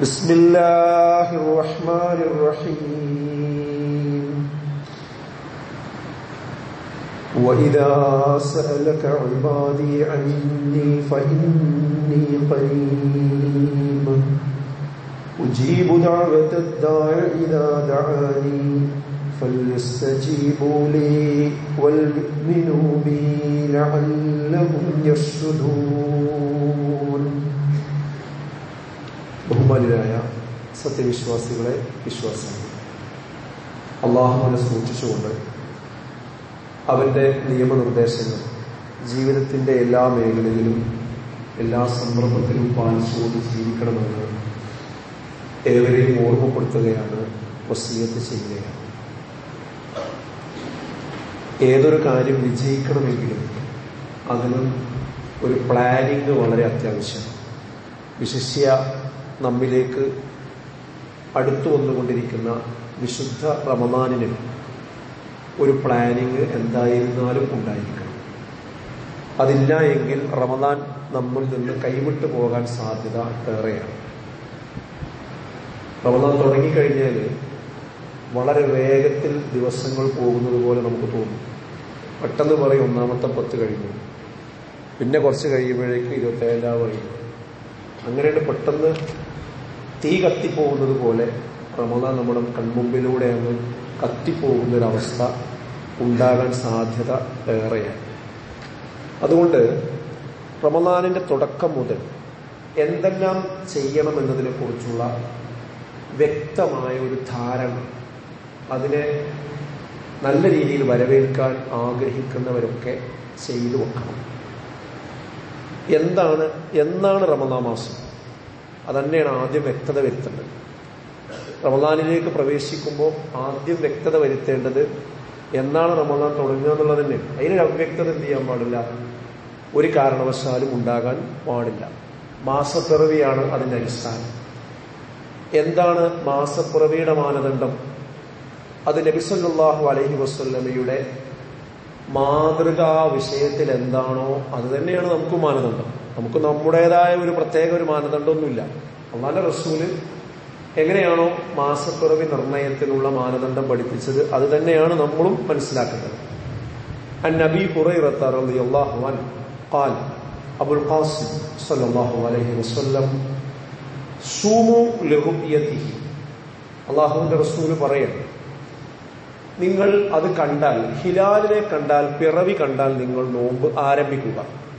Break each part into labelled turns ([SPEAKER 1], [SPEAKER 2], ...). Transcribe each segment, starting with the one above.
[SPEAKER 1] بسم الله الرحمن الرحيم وإذا سألك عبادي عني فإني قريب أجيب دعوة الداع إذا دعاني فليستجيبوا لي وليؤمنوا بي لعلهم يرشدون ബഹുമാനായ സത്യവിശ്വാസികളെ വിശ്വാസികൾ അള്ളാഹുവിനെ സൂക്ഷിച്ചുകൊണ്ട് അവന്റെ നിയമനിർദ്ദേശങ്ങൾ ജീവിതത്തിന്റെ എല്ലാ മേഖലയിലും എല്ലാ സന്ദർഭത്തിലും പാലിച്ചുകൊണ്ട് ജീവിക്കണമെന്ന് ഏവരെയും ഓർമ്മപ്പെടുത്തുകയാണ് വസീയത്ത് ചെയ്യുകയാണ് ഏതൊരു കാര്യം വിജയിക്കണമെങ്കിലും അതിന് ഒരു പ്ലാനിങ് വളരെ അത്യാവശ്യമാണ് വിശിഷ്യ നമ്മിലേക്ക് അടുത്തു വന്നുകൊണ്ടിരിക്കുന്ന വിശുദ്ധ റമദാനിന് ഒരു പ്ലാനിങ് എന്തായിരുന്നാലും ഉണ്ടായിരിക്കണം അതില്ല എങ്കിൽ റമദാൻ നമ്മിൽ നിന്ന് കൈവിട്ടു പോകാൻ സാധ്യത ഏറെയാണ് റമദാൻ തുടങ്ങിക്കഴിഞ്ഞാൽ വളരെ വേഗത്തിൽ ദിവസങ്ങൾ പോകുന്നത് പോലെ നമുക്ക് തോന്നും പെട്ടെന്ന് പറയും ഒന്നാമത്തെ പത്ത് കഴിഞ്ഞു പിന്നെ കുറച്ച് കഴിയുമ്പോഴേക്കും ഇരുപത്തേഴാം കഴിയും അങ്ങനെയാണ് പെട്ടെന്ന് തീ കത്തിപ്പോകുന്നത് പോലെ റമദാൻ നമ്മുടെ കൺമുമ്പിലൂടെ അങ്ങ് കത്തിപ്പോകുന്ന ഒരവസ്ഥ ഉണ്ടാകാൻ സാധ്യത ഏറെയാണ് അതുകൊണ്ട് റമദാനിന്റെ തുടക്കം മുതൽ എന്തെല്ലാം ചെയ്യണം എന്നതിനെ കുറിച്ചുള്ള വ്യക്തമായ ഒരു ധാരണ അതിനെ നല്ല രീതിയിൽ വരവേൽക്കാൻ ആഗ്രഹിക്കുന്നവരൊക്കെ ചെയ്തു വെക്കണം എന്താണ് എന്നാണ് റമദാ മാസം അതന്നെയാണ് ആദ്യം വ്യക്തത വരുത്തേണ്ടത് റമദാനിലേക്ക് പ്രവേശിക്കുമ്പോൾ ആദ്യം വ്യക്തത വരുത്തേണ്ടത് എന്നാണ് റമദാൻ തുടങ്ങുക എന്നുള്ളത് തന്നെ അതിനൊരു അവ്യക്തത എന്ത് ചെയ്യാൻ പാടില്ല ഒരു കാരണവശാലും ഉണ്ടാകാൻ പാടില്ല മാസപ്പിറവിയാണ് അതിന്റെ അടിസ്ഥാനം എന്താണ് മാസപ്പിറവിയുടെ മാനദണ്ഡം അത് നബിസല്ലാഹു അലഹി വസ്ല്ലമയുടെ മാതൃകാ വിഷയത്തിൽ എന്താണോ അത് തന്നെയാണ് നമുക്ക് മാനദണ്ഡം നമുക്ക് നമ്മുടേതായ ഒരു പ്രത്യേക ഒരു മാനദണ്ഡമൊന്നുമില്ല അള്ളാന്റെ റസൂല് എങ്ങനെയാണോ മാസപ്പിറവി നിർണയത്തിനുള്ള മാനദണ്ഡം പഠിപ്പിച്ചത് അത് തന്നെയാണ് നമ്മളും മനസ്സിലാക്കുന്നത് النبي هريرة رضي الله عنه قال أبو القاسم صلى الله عليه وسلم صوموا لرؤيته അള്ളാഹുവിന്റെ റസൂല് പറയണം നിങ്ങൾ അത് കണ്ടാൽ ഹിലാലിനെ കണ്ടാൽ പിറവി കണ്ടാൽ നിങ്ങൾ നോമ്പ് ആരംഭിക്കുക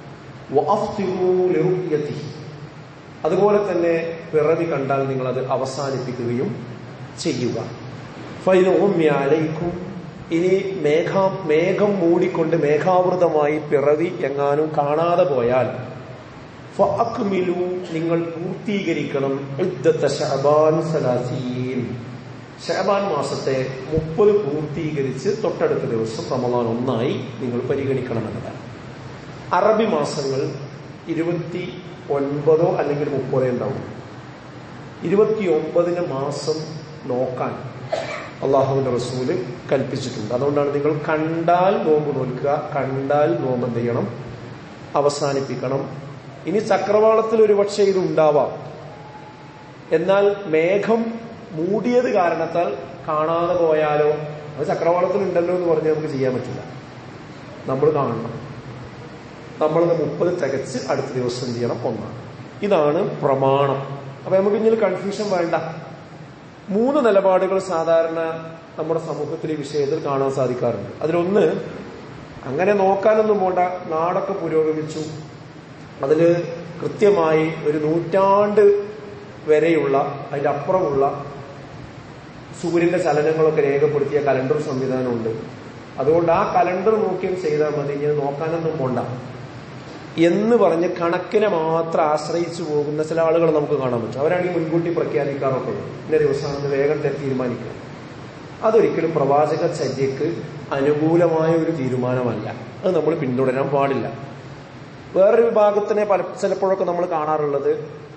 [SPEAKER 1] അതുപോലെ തന്നെ പിറവി കണ്ടാൽ നിങ്ങൾ അത് അവസാനിപ്പിക്കുകയും ചെയ്യുക ഫൈനോമ്യാലയിക്കും ഇനി മേഘ മേഘം മൂടിക്കൊണ്ട് മേഘാവൃതമായി പിറവി എങ്ങാനും കാണാതെ പോയാൽ ഫഅക്മിലു നിങ്ങൾ പൂർത്തീകരിക്കണം ഷഅബാൻ സലാസീൻ ഷഹബാൻ മാസത്തെ മുപ്പത് പൂർത്തീകരിച്ച് തൊട്ടടുത്ത ദിവസം റമദാൻ ഒന്നായി നിങ്ങൾ പരിഗണിക്കണമെന്നതാണ് അറബി മാസങ്ങൾ ഇരുപത്തി ഒൻപതോ അല്ലെങ്കിൽ മുപ്പതോ ഉണ്ടാവും ഇരുപത്തി ഒമ്പതിന് മാസം നോക്കാൻ അള്ളാഹുവിന്റെ റസൂല് കൽപ്പിച്ചിട്ടുണ്ട് അതുകൊണ്ടാണ് നിങ്ങൾ കണ്ടാൽ നോമ്പ് നോൽക്കുക കണ്ടാൽ നോമ്പ് എന്ത് ചെയ്യണം അവസാനിപ്പിക്കണം ഇനി ചക്രവാളത്തിൽ ഒരുപക്ഷെ ഇത് ഉണ്ടാവാം എന്നാൽ മേഘം മൂടിയത് കാരണത്താൽ കാണാതെ പോയാലോ അത് ചക്രവാളത്തിൽ ഉണ്ടല്ലോ എന്ന് പറഞ്ഞ് നമുക്ക് ചെയ്യാൻ പറ്റില്ല നമ്മൾ കാണണം നമ്മളത് മുപ്പത് തികച്ച് അടുത്ത ദിവസം ചെയ്യണം ഒന്നാണ് ഇതാണ് പ്രമാണം അപ്പൊ നമുക്ക് ഇങ്ങനെ കൺഫ്യൂഷൻ വേണ്ട മൂന്ന് നിലപാടുകൾ സാധാരണ നമ്മുടെ സമൂഹത്തിൽ ഈ വിഷയത്തിൽ കാണാൻ സാധിക്കാറുണ്ട് അതിലൊന്ന് അങ്ങനെ നോക്കാനൊന്നും പോണ്ട നാടൊക്കെ പുരോഗമിച്ചു അതില് കൃത്യമായി ഒരു നൂറ്റാണ്ട് വരെയുള്ള അതിന്റെ അപ്പുറമുള്ള സൂര്യന്റെ ചലനങ്ങളൊക്കെ രേഖപ്പെടുത്തിയ കലണ്ടർ സംവിധാനമുണ്ട് അതുകൊണ്ട് ആ കലണ്ടർ നോക്കിയും ചെയ്താൽ മതി ഇങ്ങനെ നോക്കാനൊന്നും പോണ്ട എന്ന് പറഞ്ഞ് കണക്കിനെ മാത്രം ആശ്രയിച്ചു പോകുന്ന ചില ആളുകൾ നമുക്ക് കാണാൻ പറ്റും അവരാണെങ്കിൽ മുൻകൂട്ടി പ്രഖ്യാപിക്കാറൊക്കെ ഉണ്ട് ഇന്ന ദിവസമാണ് വേഗം തീരുമാനിക്കുക അതൊരിക്കലും പ്രവാചക ചര്യക്ക് അനുകൂലമായ ഒരു തീരുമാനമല്ല അത് നമ്മൾ പിന്തുടരാൻ പാടില്ല വേറൊരു വിഭാഗത്തിനെ പല ചിലപ്പോഴൊക്കെ നമ്മൾ കാണാറുള്ളത്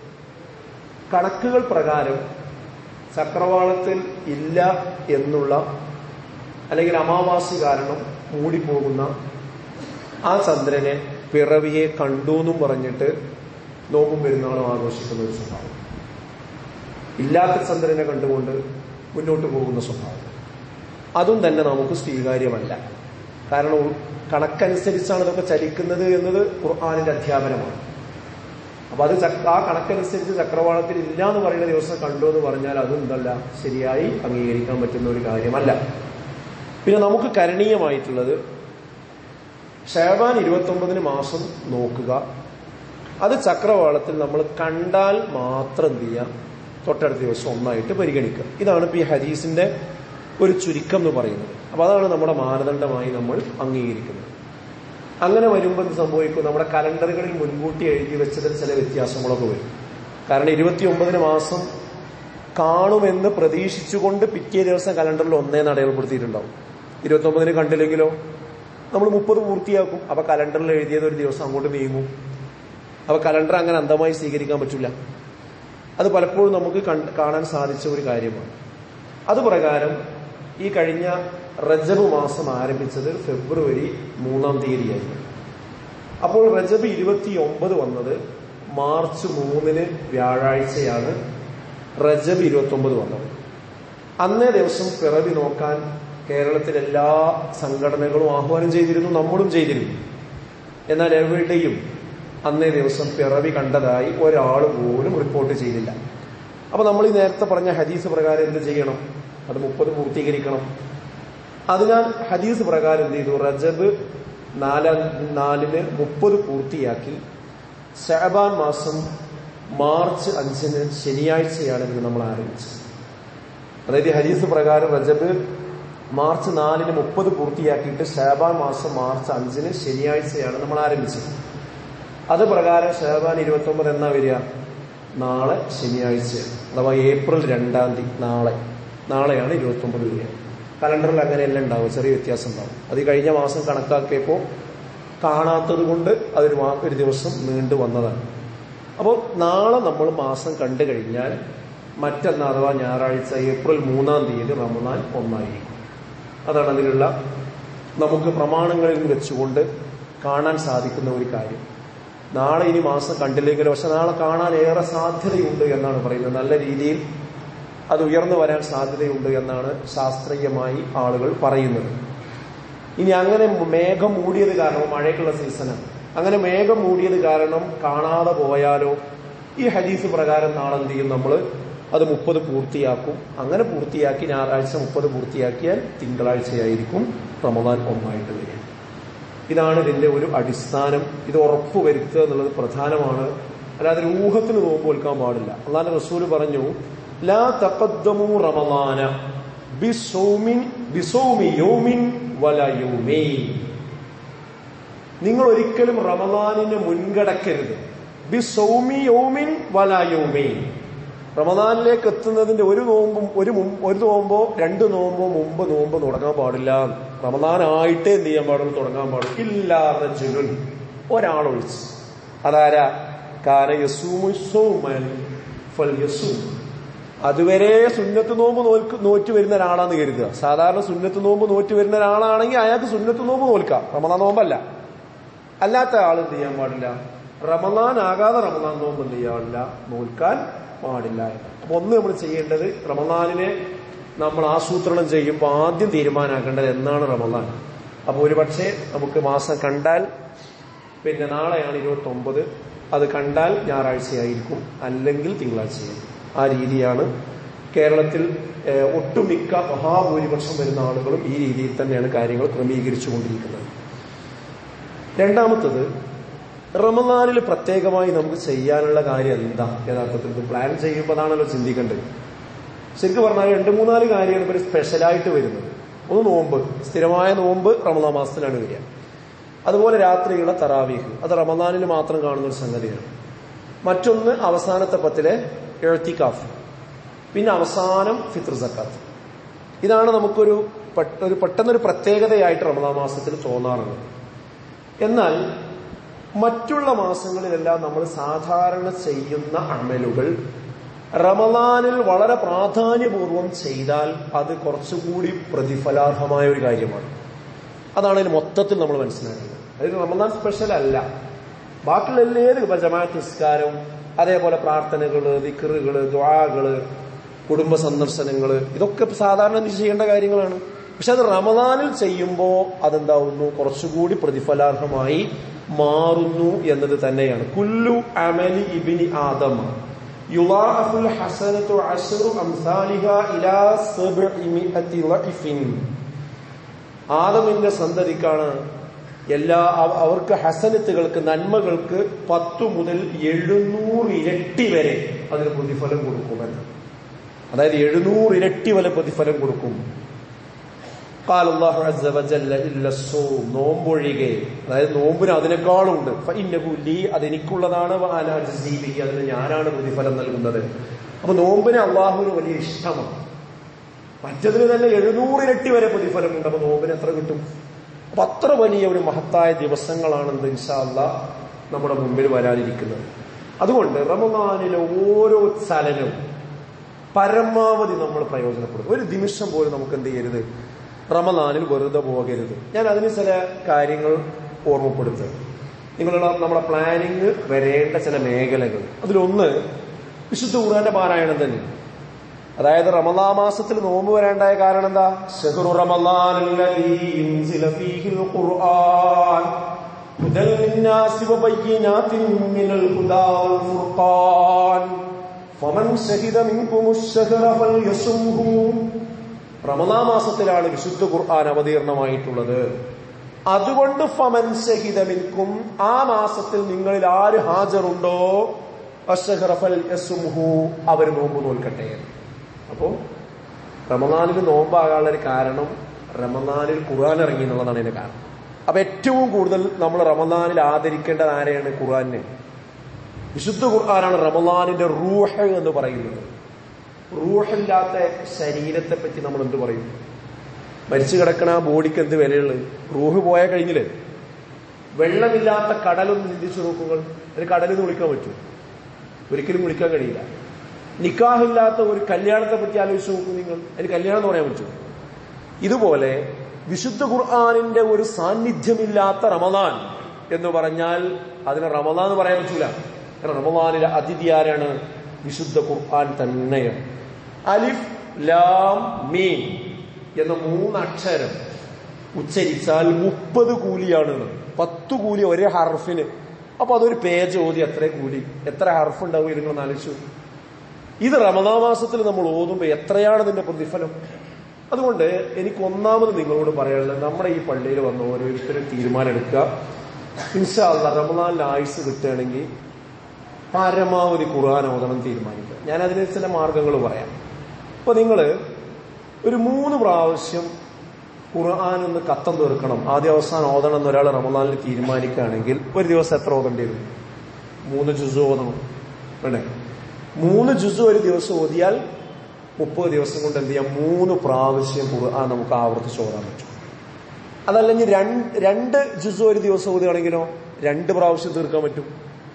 [SPEAKER 1] കണക്കുകൾ പ്രകാരം ചക്രവാളത്തിൽ ഇല്ല എന്നുള്ള അല്ലെങ്കിൽ അമാവാസി കാരണം മൂടിപ്പോകുന്ന ആ ചന്ദ്രനെ പിറവിയെ കണ്ടു എന്നും പറഞ്ഞിട്ട് നോമ്പും പെരുന്നാളും ആഘോഷിക്കുന്ന ഒരു സ്വഭാവം ഇല്ലാത്ത ചന്ദ്രനെ കണ്ടുകൊണ്ട് മുന്നോട്ട് പോകുന്ന സ്വഭാവം അതും തന്നെ നമുക്ക് സ്വീകാര്യമല്ല കാരണം കണക്കനുസരിച്ചാണ് ഇതൊക്കെ ചലിക്കുന്നത് എന്നത് ഖുർആാനിന്റെ അധ്യാപനമാണ് അപ്പൊ അത് ചക്ര ആ കണക്കനുസരിച്ച് ചക്രവാളത്തിൽ ഇല്ല എന്ന് പറയുന്ന ദിവസം കണ്ടു എന്ന് പറഞ്ഞാൽ അതും എന്തല്ല ശരിയായി അംഗീകരിക്കാൻ പറ്റുന്ന ഒരു കാര്യമല്ല പിന്നെ നമുക്ക് കരണീയമായിട്ടുള്ളത് ഷേബാൻ ഇരുപത്തൊമ്പതിന് മാസം നോക്കുക അത് ചക്രവാളത്തിൽ നമ്മൾ കണ്ടാൽ മാത്രം എന്ത് ചെയ്യുക തൊട്ടടുത്ത ദിവസം ഒന്നായിട്ട് പരിഗണിക്കുക ഇതാണ് ഇപ്പൊ ഈ ഹദീസിന്റെ ഒരു ചുരുക്കം എന്ന് പറയുന്നത് അപ്പൊ അതാണ് നമ്മുടെ മാനദണ്ഡമായി നമ്മൾ അംഗീകരിക്കുന്നത് അങ്ങനെ വരുമ്പോൾ എന്ത് സംഭവിക്കും നമ്മുടെ കലണ്ടറുകളിൽ മുൻകൂട്ടി എഴുതി വെച്ചതിൽ ചില വ്യത്യാസങ്ങളൊക്കെ വരും കാരണം ഇരുപത്തിയൊമ്പതിന് മാസം കാണുമെന്ന് പ്രതീക്ഷിച്ചുകൊണ്ട് പിറ്റേ ദിവസം കലണ്ടറിൽ ഒന്നേ അടയാളപ്പെടുത്തിയിട്ടുണ്ടാവും ഇരുപത്തൊമ്പതിന് കണ്ടില്ലെങ്കിലോ നമ്മൾ മുപ്പത് പൂർത്തിയാക്കും അപ്പൊ കലണ്ടറിൽ എഴുതിയത് ഒരു ദിവസം അങ്ങോട്ട് നീങ്ങും അപ്പൊ കലണ്ടർ അങ്ങനെ അന്ധമായി സ്വീകരിക്കാൻ പറ്റില്ല അത് പലപ്പോഴും നമുക്ക് കാണാൻ സാധിച്ച ഒരു കാര്യമാണ് അത് പ്രകാരം ഈ കഴിഞ്ഞ റജബ് മാസം ആരംഭിച്ചത് ഫെബ്രുവരി മൂന്നാം തീയതിയായിരുന്നു അപ്പോൾ റജബ് ഇരുപത്തി ഒമ്പത് വന്നത് മാർച്ച് മൂന്നിന് വ്യാഴാഴ്ചയാണ് റജബ് ഇരുപത്തി ഒമ്പത് വന്നത് അന്നേ ദിവസം പിറവി നോക്കാൻ കേരളത്തിലെ എല്ലാ സംഘടനകളും ആഹ്വാനം ചെയ്തിരുന്നു നമ്മളും ചെയ്തിരുന്നു എന്നാൽ എവിടെയും അന്നേ ദിവസം പിറവി കണ്ടതായി ഒരാൾ പോലും റിപ്പോർട്ട് ചെയ്തില്ല അപ്പൊ നമ്മൾ ഈ നേരത്തെ പറഞ്ഞ ഹദീസ് പ്രകാരം എന്ത് ചെയ്യണം അത് മുപ്പത് പൂർത്തീകരിക്കണം അതിനാൽ ഹദീസ് പ്രകാരം എന്ത് ചെയ്തു റജബ് നാലാം നാലിന് മുപ്പത് പൂർത്തിയാക്കി ഷഹബാൻ മാസം മാർച്ച് അഞ്ചിന് ശനിയാഴ്ചയാണ് ഇത് നമ്മൾ ആരംഭിച്ചത് അതായത് ഹദീസ് പ്രകാരം റജബ് മാർച്ച് നാലിന് മുപ്പത് പൂർത്തിയാക്കിയിട്ട് ഷാബാൻ മാസം മാർച്ച് അഞ്ചിന് ശനിയാഴ്ചയാണ് നമ്മൾ ആരംഭിച്ചത് അത് പ്രകാരം ഷാബാൻ ഇരുപത്തി ഒമ്പത് എന്നാ വരിക നാളെ ശനിയാഴ്ച അഥവാ ഏപ്രിൽ രണ്ടാം തീയതി നാളെ നാളെയാണ് ഇരുപത്തി ഒമ്പത് വരിക കലണ്ടറിൽ അങ്ങനെയല്ല ഉണ്ടാവും ചെറിയ വ്യത്യാസം ഉണ്ടാവും അത് കഴിഞ്ഞ മാസം കണക്കാക്കിയപ്പോൾ കാണാത്തത് കൊണ്ട് അതൊരു ഒരു ദിവസം നീണ്ടു വന്നതാണ് അപ്പോൾ നാളെ നമ്മൾ മാസം കണ്ടു കഴിഞ്ഞാൽ മറ്റന്നാ അഥവാ ഞായറാഴ്ച ഏപ്രിൽ മൂന്നാം തീയതി റമദാൻ ഒന്നായിരിക്കും അതാണ് അതിലുള്ള നമുക്ക് പ്രമാണങ്ങളിൽ വെച്ചുകൊണ്ട് കാണാൻ സാധിക്കുന്ന ഒരു കാര്യം നാളെ ഇനി മാസം കണ്ടില്ലെങ്കിലും പക്ഷെ നാളെ കാണാൻ ഏറെ സാധ്യതയുണ്ട് എന്നാണ് പറയുന്നത് നല്ല രീതിയിൽ അത് ഉയർന്നു വരാൻ സാധ്യതയുണ്ട് എന്നാണ് ശാസ്ത്രീയമായി ആളുകൾ പറയുന്നത് ഇനി അങ്ങനെ മേഘം മൂടിയത് കാരണം മഴയ്ക്കുള്ള സീസണാണ് അങ്ങനെ മേഘം മൂടിയത് കാരണം കാണാതെ പോയാലോ ഈ ഹദീസ് പ്രകാരം നാളെ എന്ത് ചെയ്യും നമ്മൾ അത് മുപ്പത് പൂർത്തിയാക്കും അങ്ങനെ പൂർത്തിയാക്കി ഞായറാഴ്ച മുപ്പത് പൂർത്തിയാക്കിയാൽ തിങ്കളാഴ്ചയായിരിക്കും റമദാൻ ഒന്നായിട്ട് വരിക ഇതാണ് ഇതിന്റെ ഒരു അടിസ്ഥാനം ഇത് ഉറപ്പുവരുത്തുക എന്നുള്ളത് പ്രധാനമാണ് അല്ലാതെ ഒരു ഊഹത്തിന് നോമ്പ് കൊടുക്കാൻ പാടില്ല അള്ളാന്റെ റസൂല് പറഞ്ഞു ലാ തഖദ്ദമു റമദാന ബിസൗമിൻ ബിസൗമി യൗമിൻ വല യൗമൈൻ നിങ്ങൾ ഒരിക്കലും റമദാനിന് മുൻകടക്കരുത് ബിസൗമി യൗമിൻ വല യൗമൈൻ റമദാനിലേക്ക് എത്തുന്നതിന്റെ ഒരു നോമ്പും ഒരു ഒരു നോമ്പോ രണ്ട് നോമ്പോ മുമ്പ് നോമ്പ് തുടങ്ങാൻ പാടില്ല റമദാനായിട്ടേ എന്ത് ചെയ്യാൻ പാടുള്ളൂ തുടങ്ങാൻ പാടുള്ളൂ ഇല്ലാതെ ജുനുൻ ഒരാളൊഴിച്ച് അതാരാ കാര യസൂമു സൗമൻ ഫൽ യസൂം അതുവരെ സുന്നത്ത് നോമ്പ് നോൽക്ക് നോറ്റ് വരുന്ന ഒരാളാന്ന് കരുതുക സാധാരണ സുന്നത്ത് നോമ്പ് നോറ്റ് വരുന്ന ഒരാളാണെങ്കിൽ അയാൾക്ക് സുന്നത്ത് നോമ്പ് നോൽക്കാം റമദാൻ നോമ്പല്ല അല്ലാത്ത ആൾ എന്ത് ചെയ്യാൻ പാടില്ല റമദാൻ ആകാതെ റമദാൻ നോമ്പ് എന്ത് ചെയ്യാൻ പാടില്ല നോൽക്കാൻ പാടില്ല അപ്പൊ ഒന്ന് നമ്മൾ ചെയ്യേണ്ടത് റമദാനിനെ നമ്മൾ ആസൂത്രണം ചെയ്യുമ്പോൾ ആദ്യം തീരുമാനാക്കേണ്ടത് എന്നാണ് റമദാൻ അപ്പൊ ഒരുപക്ഷെ നമുക്ക് മാസം കണ്ടാൽ പിന്നെ നാളെയാണ് ഇരുപത്തി ഒമ്പത് അത് കണ്ടാൽ ഞായറാഴ്ചയായിരിക്കും അല്ലെങ്കിൽ തിങ്കളാഴ്ചയായിരിക്കും ആ രീതിയാണ് കേരളത്തിൽ ഒട്ടുമിക്ക മഹാഭൂരിപക്ഷം വരുന്ന ആളുകളും ഈ രീതിയിൽ തന്നെയാണ് കാര്യങ്ങൾ ക്രമീകരിച്ചു കൊണ്ടിരിക്കുന്നത് രണ്ടാമത്തത് റമദാനിൽ പ്രത്യേകമായി നമുക്ക് ചെയ്യാനുള്ള കാര്യം എന്താ യഥാർത്ഥത്തിൽ ഇത് പ്ലാൻ ചെയ്യുമ്പോൾ അതാണല്ലോ ചിന്തിക്കേണ്ടത് ശരിക്കും പറഞ്ഞാൽ രണ്ട് മൂന്നാല് കാര്യങ്ങൾ ഇവർ സ്പെഷ്യലായിട്ട് വരുന്നത് ഒന്ന് നോമ്പ് സ്ഥിരമായ നോമ്പ് റമദാൻ മാസത്തിലാണ് വരിക അതുപോലെ രാത്രിയുള്ള തറാവീഹ് അത് റമദാനിൽ മാത്രം കാണുന്ന ഒരു സംഗതിയാണ് മറ്റൊന്ന് അവസാനത്തെ പത്തിലെ എഴുത്തിക്കാഫ് പിന്നെ അവസാനം ഫിത്ർ സക്കാത്ത് ഇതാണ് നമുക്കൊരു ഒരു പെട്ടെന്നൊരു പ്രത്യേകതയായിട്ട് റമദാൻ മാസത്തിൽ തോന്നാറുള്ളത് എന്നാൽ മറ്റുള്ള മാസങ്ങളിലെല്ലാം നമ്മൾ സാധാരണ ചെയ്യുന്ന അമലുകൾ റമദാനിൽ വളരെ പ്രാധാന്യപൂർവം ചെയ്താൽ അത് കുറച്ചുകൂടി പ്രതിഫലാർഹമായ ഒരു കാര്യമാണ് അതാണ് ഇതിന് മൊത്തത്തിൽ നമ്മൾ മനസ്സിലാക്കുന്നത് അതായത് റമദാൻ സ്പെഷ്യൽ അല്ല ബാക്കിയുള്ള ഏത് ഇപ്പൊ ജമാഅത്ത് നിസ്കാരം അതേപോലെ പ്രാർത്ഥനകള് ദിക്കറുകള് ദ്വാകള് കുടുംബ സന്ദർശനങ്ങൾ ഇതൊക്കെ സാധാരണ നീ ചെയ്യേണ്ട കാര്യങ്ങളാണ് പക്ഷെ അത് റമദാനിൽ ചെയ്യുമ്പോൾ അതെന്താവുന്നു കുറച്ചുകൂടി പ്രതിഫലാർഹമായി മാറുന്നു എന്നത് തന്നെയാണ് കുല്ലു അമലി ഇബിനി ആദം യുളാഅഫുൽ ഹസനത്തു അശ്റു അംസാലിഹ ഇലാ സബ്ഇമിഅതി ലഇഫിൻ ആദമിന്റെ സന്തതിക്കാണ് എല്ലാ അവ- അവർക്ക് ഹസനത്തുകൾക്ക് നന്മകൾക്ക് പത്തു മുതൽ എഴുന്നൂറ് ഇരട്ടി വരെ അതിന് പ്രതിഫലം കൊടുക്കുമെന്ന് അതായത് എഴുന്നൂറ് ഇരട്ടി വരെ പ്രതിഫലം കൊടുക്കും قال الله عز وجل إلا الصوم നോമ്പൊഴികെ അതായത് നോമ്പിന് അതിനേക്കാളും ഉണ്ട് ഫഇന്നഹു ലീ അതെനിക്കുള്ളതാണ് വഅന അജ്സീ ബിഹി അതിന് ഞാനാണ് പ്രതിഫലം നൽകുന്നത് അപ്പൊ നോമ്പിന് അള്ളാഹുവിന് വലിയ ഇഷ്ടമാണ് മറ്റതിന് തന്നെ എഴുന്നൂറ് ഇരട്ടി വരെ പ്രതിഫലമുണ്ട് അപ്പൊ നോമ്പിന് എത്ര കിട്ടും അപ്പൊ അത്ര വലിയ ഒരു മഹത്തായ ദിവസങ്ങളാണെന്ന് ഇൻഷാല്ല നമ്മുടെ മുമ്പിൽ വരാനിരിക്കുന്നത് അതുകൊണ്ട് റമദാനിലെ ഓരോ ചലനവും പരമാവധി നമ്മൾ പ്രയോജനപ്പെടും ഒരു നിമിഷം പോലും നമുക്ക് എന്ത് ചെയ്യരുത് റമദാനിൽ വെറുതെ പോകരുത് ഞാൻ അതിന് ചില കാര്യങ്ങൾ ഓർമ്മപ്പെടുത്തുക നിങ്ങളുടെ നമ്മുടെ പ്ലാനിങ് വരേണ്ട ചില മേഖലകൾ അതിലൊന്ന് വിശുദ്ധ ഖുർആന്റെ പാരായണം തന്നെ അതായത് റമദാ മാസത്തിൽ നോമ്പ് വരേണ്ടായ കാരണം എന്താ ഷഹ്റു റമളാൻ അല്ലദീ യുൻസില ഫീഹിൽ ഖുർആൻ ഹുദൽ ലിന്നാസി വബയ്യിനാത്തിൻ മിനൽ ഹുദാ വൽ ഫുർഖാൻ ഫമൻ ഷഹിദ മിൻകുമുശ് ശഹ്റ ഫൽയസുംഹു റമദാ മാസത്തിലാണ് വിശുദ്ധ ഖുർആൻ അവതീർണമായിട്ടുള്ളത് അതുകൊണ്ട് ഫമൻ ഷഹിദ മിൻകും ആ മാസത്തിൽ നിങ്ങളിൽ ആര് ഹാജറുണ്ടോ അശ്ശഹ്റ ഫൽയസുംഹു അവർ നോമ്പ് നോൽക്കട്ടെ എന്ന് അപ്പോൾ റമദാനിൽ നോമ്പാകാനുള്ള ഒരു കാരണം റമദാനിൽ ഖുർആൻ ഇറങ്ങി എന്നുള്ളതാണ് അതിന്റെ കാരണം അപ്പൊ ഏറ്റവും കൂടുതൽ നമ്മൾ റമദാനിൽ ആദരിക്കേണ്ടത് ആരെയാണ് ഖുർആനെ വിശുദ്ധ ഖുർആനാണ് റമദാനിന്റെ റൂഹ് എന്ന് പറയുന്നത് റൂഹില്ലാത്ത ശരീരത്തെ പറ്റി നമ്മൾ എന്ത് പറയും മരിച്ചു കിടക്കണ ആ ബോഡിക്ക് എന്ത് വിലയുള്ളത് റൂഹ് പോയാൽ കഴിഞ്ഞില്ലേ വെള്ളമില്ലാത്ത കടലൊന്ന് ചിന്തിച്ചു നോക്കുകൾ ഒരു കടലിൽ വിളിക്കാൻ പറ്റും ഒരിക്കലും വിളിക്കാൻ കഴിയില്ല നിക്കാഹില്ലാത്ത ഒരു കല്യാണത്തെ പറ്റി ആലോചിച്ച് നോക്കൂ നിങ്ങൾ അതിന് കല്യാണം എന്ന് പറയാൻ പറ്റും ഇതുപോലെ വിശുദ്ധ ഖുർആാനിന്റെ ഒരു സാന്നിധ്യമില്ലാത്ത റമദാൻ എന്ന് പറഞ്ഞാൽ അതിന് റമദാൻ എന്ന് പറയാൻ പറ്റൂല കാരണം റമദാനിലെ അതിഥി ആരാണ് വിശുദ്ധ ഖുർആൻ തന്നെയാണ് അലിഫ് ലാം മീൻ എന്ന മൂന്നക്ഷരം ഉച്ചരിച്ചാൽ മുപ്പത് കൂലിയാണ് പത്ത് കൂലി ഒരേ ഹർഫിന് അപ്പൊ അതൊരു പേജ് ഓതി എത്ര കൂലി എത്ര ഹർഫ് ഉണ്ടാവും നിങ്ങൾ ആലോചിച്ചു ഇത് റമദാ മാസത്തിൽ നമ്മൾ ഓതുമ്പോൾ എത്രയാണ് ഇതിന്റെ പ്രതിഫലം അതുകൊണ്ട് എനിക്ക് ഒന്നാമത് നിങ്ങളോട് പറയാനുള്ളത് നമ്മുടെ ഈ പള്ളിയിൽ വന്ന ഓരോരുത്തരും തീരുമാനം എടുക്കുക ഇൻഷാല്ല റമദാനിൽ ആയുസ് കിട്ടുകയാണെങ്കിൽ പരമാവധി ഖുർആൻ ഓതണം തീരുമാനിക്കുക ഞാൻ അതിന് ചില മാർഗങ്ങൾ പറയാം അപ്പൊ നിങ്ങൾ ഒരു മൂന്ന് പ്രാവശ്യം ഖുർആൻ ഒന്ന് കത്തം തീർക്കണം ആദ്യ അവസാനം ഓതണം എന്ന് ഒരാൾ റമദാനിൽ തീരുമാനിക്കുകയാണെങ്കിൽ ഒരു ദിവസം എത്ര ഓതേണ്ടി വരും മൂന്ന് ജുസ് ഓതണം വേണ്ടേ മൂന്ന് ജുസ് ഒരു ദിവസം ഓതിയാൽ മുപ്പത് ദിവസം കൊണ്ട് എന്ത് ചെയ്യാം മൂന്ന് പ്രാവശ്യം ഖുർആൻ നമുക്ക് ആവർത്തിച്ച് ഓതാൻ പറ്റും അതല്ലെങ്കിൽ രണ്ട് രണ്ട് ജുസ് ഒരു ദിവസം ഓതുകയാണെങ്കിലോ രണ്ട് പ്രാവശ്യം തീർക്കാൻ പറ്റും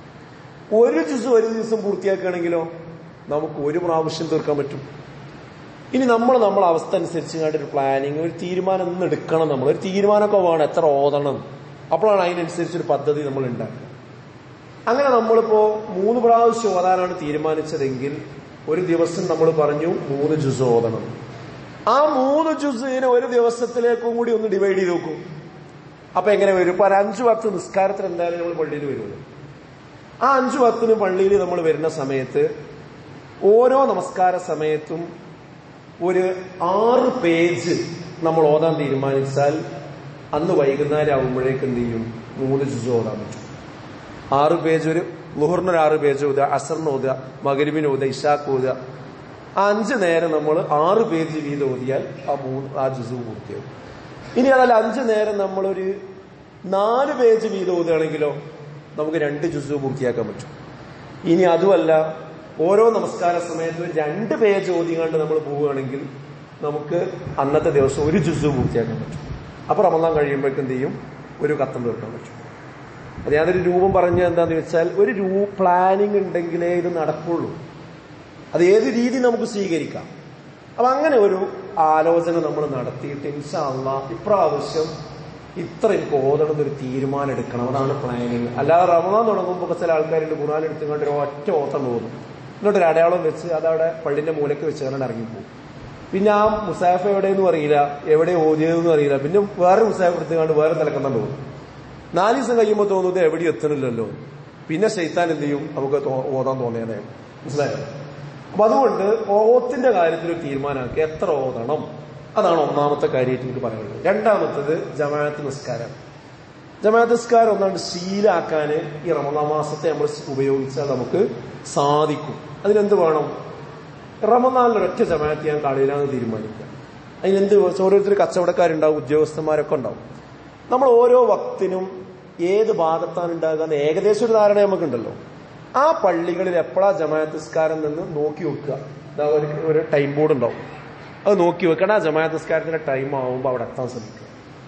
[SPEAKER 1] ഒരു ജുസ് ഒരു ദിവസം പൂർത്തിയാക്കുകയാണെങ്കിലോ നമുക്ക് ഒരു പ്രാവശ്യം തീർക്കാൻ പറ്റും ഇനി നമ്മൾ നമ്മളെ അവസ്ഥ അനുസരിച്ച് കണ്ട ഒരു പ്ലാനിങ് ഒരു തീരുമാനം ഒന്ന് എടുക്കണം നമ്മൾ ഒരു തീരുമാനമൊക്കെ വേണം എത്ര ഓതണം അപ്പോഴാണ് അതിനനുസരിച്ച് ഒരു പദ്ധതി നമ്മൾ ഉണ്ടാക്കുക അങ്ങനെ നമ്മളിപ്പോ മൂന്ന് പ്രാവശ്യം ഓതാനാണ് തീരുമാനിച്ചതെങ്കിൽ ഒരു ദിവസം നമ്മൾ പറഞ്ഞു മൂന്ന് ജുസ് ഓതണം ആ മൂന്ന് ജുസിനെ ഒരു ദിവസത്തിലേക്കും കൂടി ഒന്ന് ഡിവൈഡ് ചെയ്ത് നോക്കും അപ്പൊ എങ്ങനെ വരും ഇപ്പൊ ഒരു അഞ്ചു പത്ത് നിസ്കാരത്തിന് എന്തായാലും നമ്മൾ പള്ളിയിൽ വരുമല്ലോ ആ അഞ്ചു പത്തിന് പള്ളിയിൽ നമ്മൾ വരുന്ന സമയത്ത് ഓരോ നമസ്കാര സമയത്തും ഒരു ആറ് പേജ് നമ്മൾ ഓതാൻ തീരുമാനിച്ചാൽ അന്ന് വൈകുന്നേരം ആകുമ്പോഴേക്ക് എന്ത് ചെയ്യും മൂന്ന് ജുസ് ഓതാൻ പറ്റും ആറ് പേജ് ഒരു ലുഹറിന് ഒരു ആറ് പേജ് ഓതുക അസറിന് ഓതുക മകരിബിന് ഓതുക ഇഷാക്ക് ഓതുക ആ അഞ്ച് നേരം നമ്മൾ ആറ് പേജ് വീതം ഓതിയാൽ ആ മൂന്ന് ആ ജുസ് പൂർത്തിയാവും ഇനി അതല്ല അഞ്ച് നേരം നമ്മളൊരു നാല് പേജ് വീതം ഓതുകയാണെങ്കിലോ നമുക്ക് രണ്ട് ജുസ് പൂർത്തിയാക്കാൻ പറ്റും ഇനി അതുമല്ല ഓരോ നമസ്കാര സമയത്തും രണ്ട് പേജ് ഓതിങ്ങാണ്ട് നമ്മൾ പോവുകയാണെങ്കിൽ നമുക്ക് അന്നത്തെ ദിവസം ഒരു ജുസ് പൂർത്തിയാക്കാൻ പറ്റും അപ്പൊ റമദാൻ കഴിയുമ്പോഴേക്കും എന്ത് ചെയ്യും ഒരു കത്തം തീർക്കാൻ പറ്റും അത് ഞാനൊരു രൂപം പറഞ്ഞ എന്താന്ന് വെച്ചാൽ ഒരു രൂ പ്ലാനിങ് ഉണ്ടെങ്കിലേ ഇത് നടക്കുള്ളൂ അത് ഏത് രീതി നമുക്ക് സ്വീകരിക്കാം അപ്പൊ അങ്ങനെ ഒരു ആലോചന നമ്മൾ നടത്തിയിട്ട് ഇൻഷാല്ല ഇപ്രാവശ്യം ഇത്ര എനിക്ക് ഓതണം എന്നൊരു തീരുമാനം എടുക്കണം അതാണ് പ്ലാനിങ് അല്ലാതെ റമദാൻ തുടങ്ങുമ്പോൾ ചില ആൾക്കാരുണ്ട് ഖുർആൻ എടുത്തുകൊണ്ട് ഒരു ഒറ്റ ഓത്തം തോന്നും എന്നിട്ട് ഒരു അടയാളം വെച്ച് അതവിടെ പള്ളിന്റെ മൂലക്ക് വെച്ച് അങ്ങനെ ഇറങ്ങിപ്പോകും പിന്നെ ആ മുസാഫ് എവിടെയെന്നും അറിയില്ല എവിടെ ഓതിയതെന്നും അറിയില്ല പിന്നെ വേറെ മുസാഫ് എടുത്തുകൊണ്ട് വേറെ നിലക്കുന്നുണ്ട് പോകും നാല് ദിവസം കഴിയുമ്പോൾ തോന്നുന്നത് എവിടെയും എത്തണില്ലല്ലോ പിന്നെ ശൈത്താൻ എന്ത് ചെയ്യും നമുക്ക് തോ- ഓതാൻ തോന്നിയതേ മനസ്സിലായോ അപ്പൊ അതുകൊണ്ട് ഓത്തിന്റെ കാര്യത്തിൽ ഒരു തീരുമാനമാക്കി എത്ര ഓതണം അതാണ് ഒന്നാമത്തെ കാര്യമായിട്ട് എനിക്ക് പറയുന്നത് രണ്ടാമത്തത് ജമാഅത്ത് നിസ്കാരം ജമാഅത്ത് നിസ്കാരം ഒന്നാണ്ട് ശീലാക്കാൻ ഈ റമദാൻ മാസത്തെ നമ്മൾ ഉപയോഗിച്ചാൽ നമുക്ക് സാധിക്കും അതിനെന്ത് വേണം റമദാനിൽ ഒരൊറ്റ ജമാഅത്ത് ഞാൻ കളിയിലാന്ന് തീരുമാനിക്കുക അതിനെന്ത് ഓരോരുത്തർ കച്ചവടക്കാരുണ്ടാവും ഉദ്യോഗസ്ഥന്മാരൊക്കെ ഉണ്ടാവും നമ്മൾ ഓരോ വക്തിനും ഏത് ഭാഗത്താണ് ഉണ്ടാകുക എന്ന് ഏകദേശം ഒരു ധാരണ നമുക്കുണ്ടല്ലോ ആ പള്ളികളിൽ എപ്പോഴാ ജമാഅത്ത് നിസ്കാരം നിന്ന് നോക്കി വെക്കുക ഇതാ ഒരു ഒരു ടൈം ബോർഡ് ഉണ്ടാവും അത് നോക്കി വെക്കണം ആ ജമാഅത്ത് നിസ്കാരത്തിന്റെ ടൈം ആവുമ്പോൾ അവിടെ എത്താൻ ശ്രമിക്കുക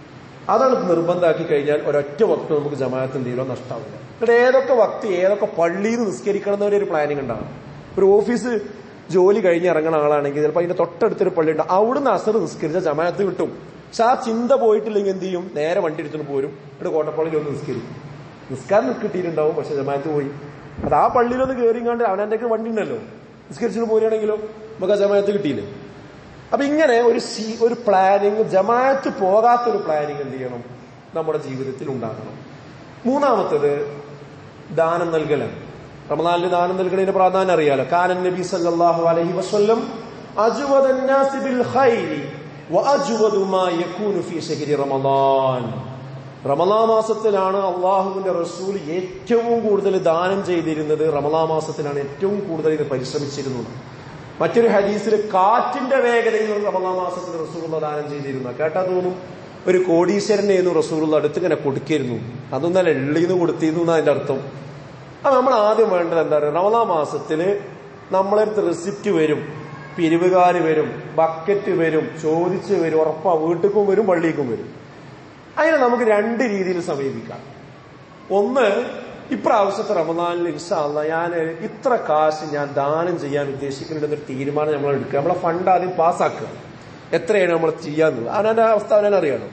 [SPEAKER 1] അതാണ് നിർബന്ധമാക്കി കഴിഞ്ഞാൽ ഒരൊറ്റ വക്ത് നമുക്ക് ജമാഅത്ത് എന്തെങ്കിലും നഷ്ടാവില്ല എന്നിട്ട് ഏതൊക്കെ വക്ത് ഏതൊക്കെ പള്ളിയിൽ നിസ്കരിക്കണം എന്നൊരു ഒരു പ്ലാനിങ് ഉണ്ടാകും ഒരു ഓഫീസ് ജോലി കഴിഞ്ഞ് ഇറങ്ങുന്ന ആളാണെങ്കിൽ ചിലപ്പോൾ അതിന്റെ തൊട്ടടുത്തൊരു പള്ളി ഉണ്ട് അവിടുന്ന് അസർ നിസ്കരിച്ച ജമാഅത്ത് കിട്ടും പക്ഷെ ആ ചിന്ത പോയിട്ടില്ലെങ്കിൽ എന്ത് ചെയ്യും നേരെ വണ്ടി എടുത്തിട്ട് പോരും എന്നിട്ട് കോട്ടപ്പള്ളിയിൽ ഒന്ന് നിസ്കരിക്കും നിസ്കാരം കിട്ടിയിട്ടുണ്ടാവും പക്ഷെ ജമാഅത്ത് പോയി അത് ആ പള്ളിയിലൊന്ന് കയറിങ്ങാണ്ട് അവനെന്റെ വണ്ടി ഉണ്ടല്ലോ നിസ്കരിച്ചിട്ട് പോരുകയാണെങ്കിലോ നമുക്ക് ആ ജമാഅത്ത് കിട്ടിയില്ലേ അപ്പൊ ഇങ്ങനെ ഒരു സി- ഒരു പ്ലാനിങ് ജമാഅത്ത് പോകാത്തൊരു പ്ലാനിങ് എന്ത് ചെയ്യണം നമ്മുടെ ജീവിതത്തിൽ ഉണ്ടാകണം മൂന്നാമത്തത് ദാനം നൽകലാണ് റമദാനിൽ ദാനം നൽകണതിന്റെ പ്രാധാന്യം അറിയാലോ കാനൻ നബി സല്ലല്ലാഹു അലൈഹി വസല്ലം അജ്വദൻ നാസി ബിൽ ഖൈരി വഅജ്വദു മാ യകൂനു ഫീ ശഹരി റമദാൻ റമദാ മാസത്തിലാണ് അള്ളാഹുവിന്റെ റസൂൽ ഏറ്റവും കൂടുതൽ ദാനം ചെയ്തിരുന്നത് റമദാ മാസത്തിലാണ് ഏറ്റവും കൂടുതൽ ഇത് പരിശ്രമിച്ചിരുന്നത് മറ്റൊരു ഹദീസിൽ കാറ്റിന്റെ വേഗതയിൽ റമദാ മാസത്തിൽ റസൂലുള്ള ദാനം ചെയ്തിരുന്നു കേട്ടാ തോന്നും ഒരു കോടീശ്വരനെയെന്ന് റസൂലുള്ള അടുത്ത് ഇങ്ങനെ കൊടുക്കിയിരുന്നു അതൊന്നല്ല എള്ളിന്ന് കൊടുത്തിരുന്നു എന്നാ അതിന്റെ അർത്ഥം അത് നമ്മൾ ആദ്യം വേണ്ടത് എന്താ പറയുക റമദാ മാസത്തില് നമ്മളടുത്ത് റെസിപ്റ്റ് വരും പിരിവുകാർ വരും ബക്കറ്റ് വരും ചോദിച്ച് വരും ഉറപ്പാ വീട്ടിലേക്കും വരും പള്ളിക്കും വരും അതിനെ നമുക്ക് രണ്ട് രീതിയിൽ സമീപിക്കാം ഒന്ന് ഇപ്രാവശ്യത്തെ റമദാനിൽ ഇൻഷാല്ല ഞാൻ ഇത്ര കാശ് ഞാൻ ദാനം ചെയ്യാൻ ഉദ്ദേശിക്കുന്നുണ്ടെന്നൊരു തീരുമാനം നമ്മൾ എടുക്കുക നമ്മളെ ഫണ്ട് ആദ്യം പാസ്സാക്കുക എത്രയാണ് നമ്മൾ ചെയ്യാന്നുള്ളത് അവനെ അവസ്ഥ അവനെ അറിയണം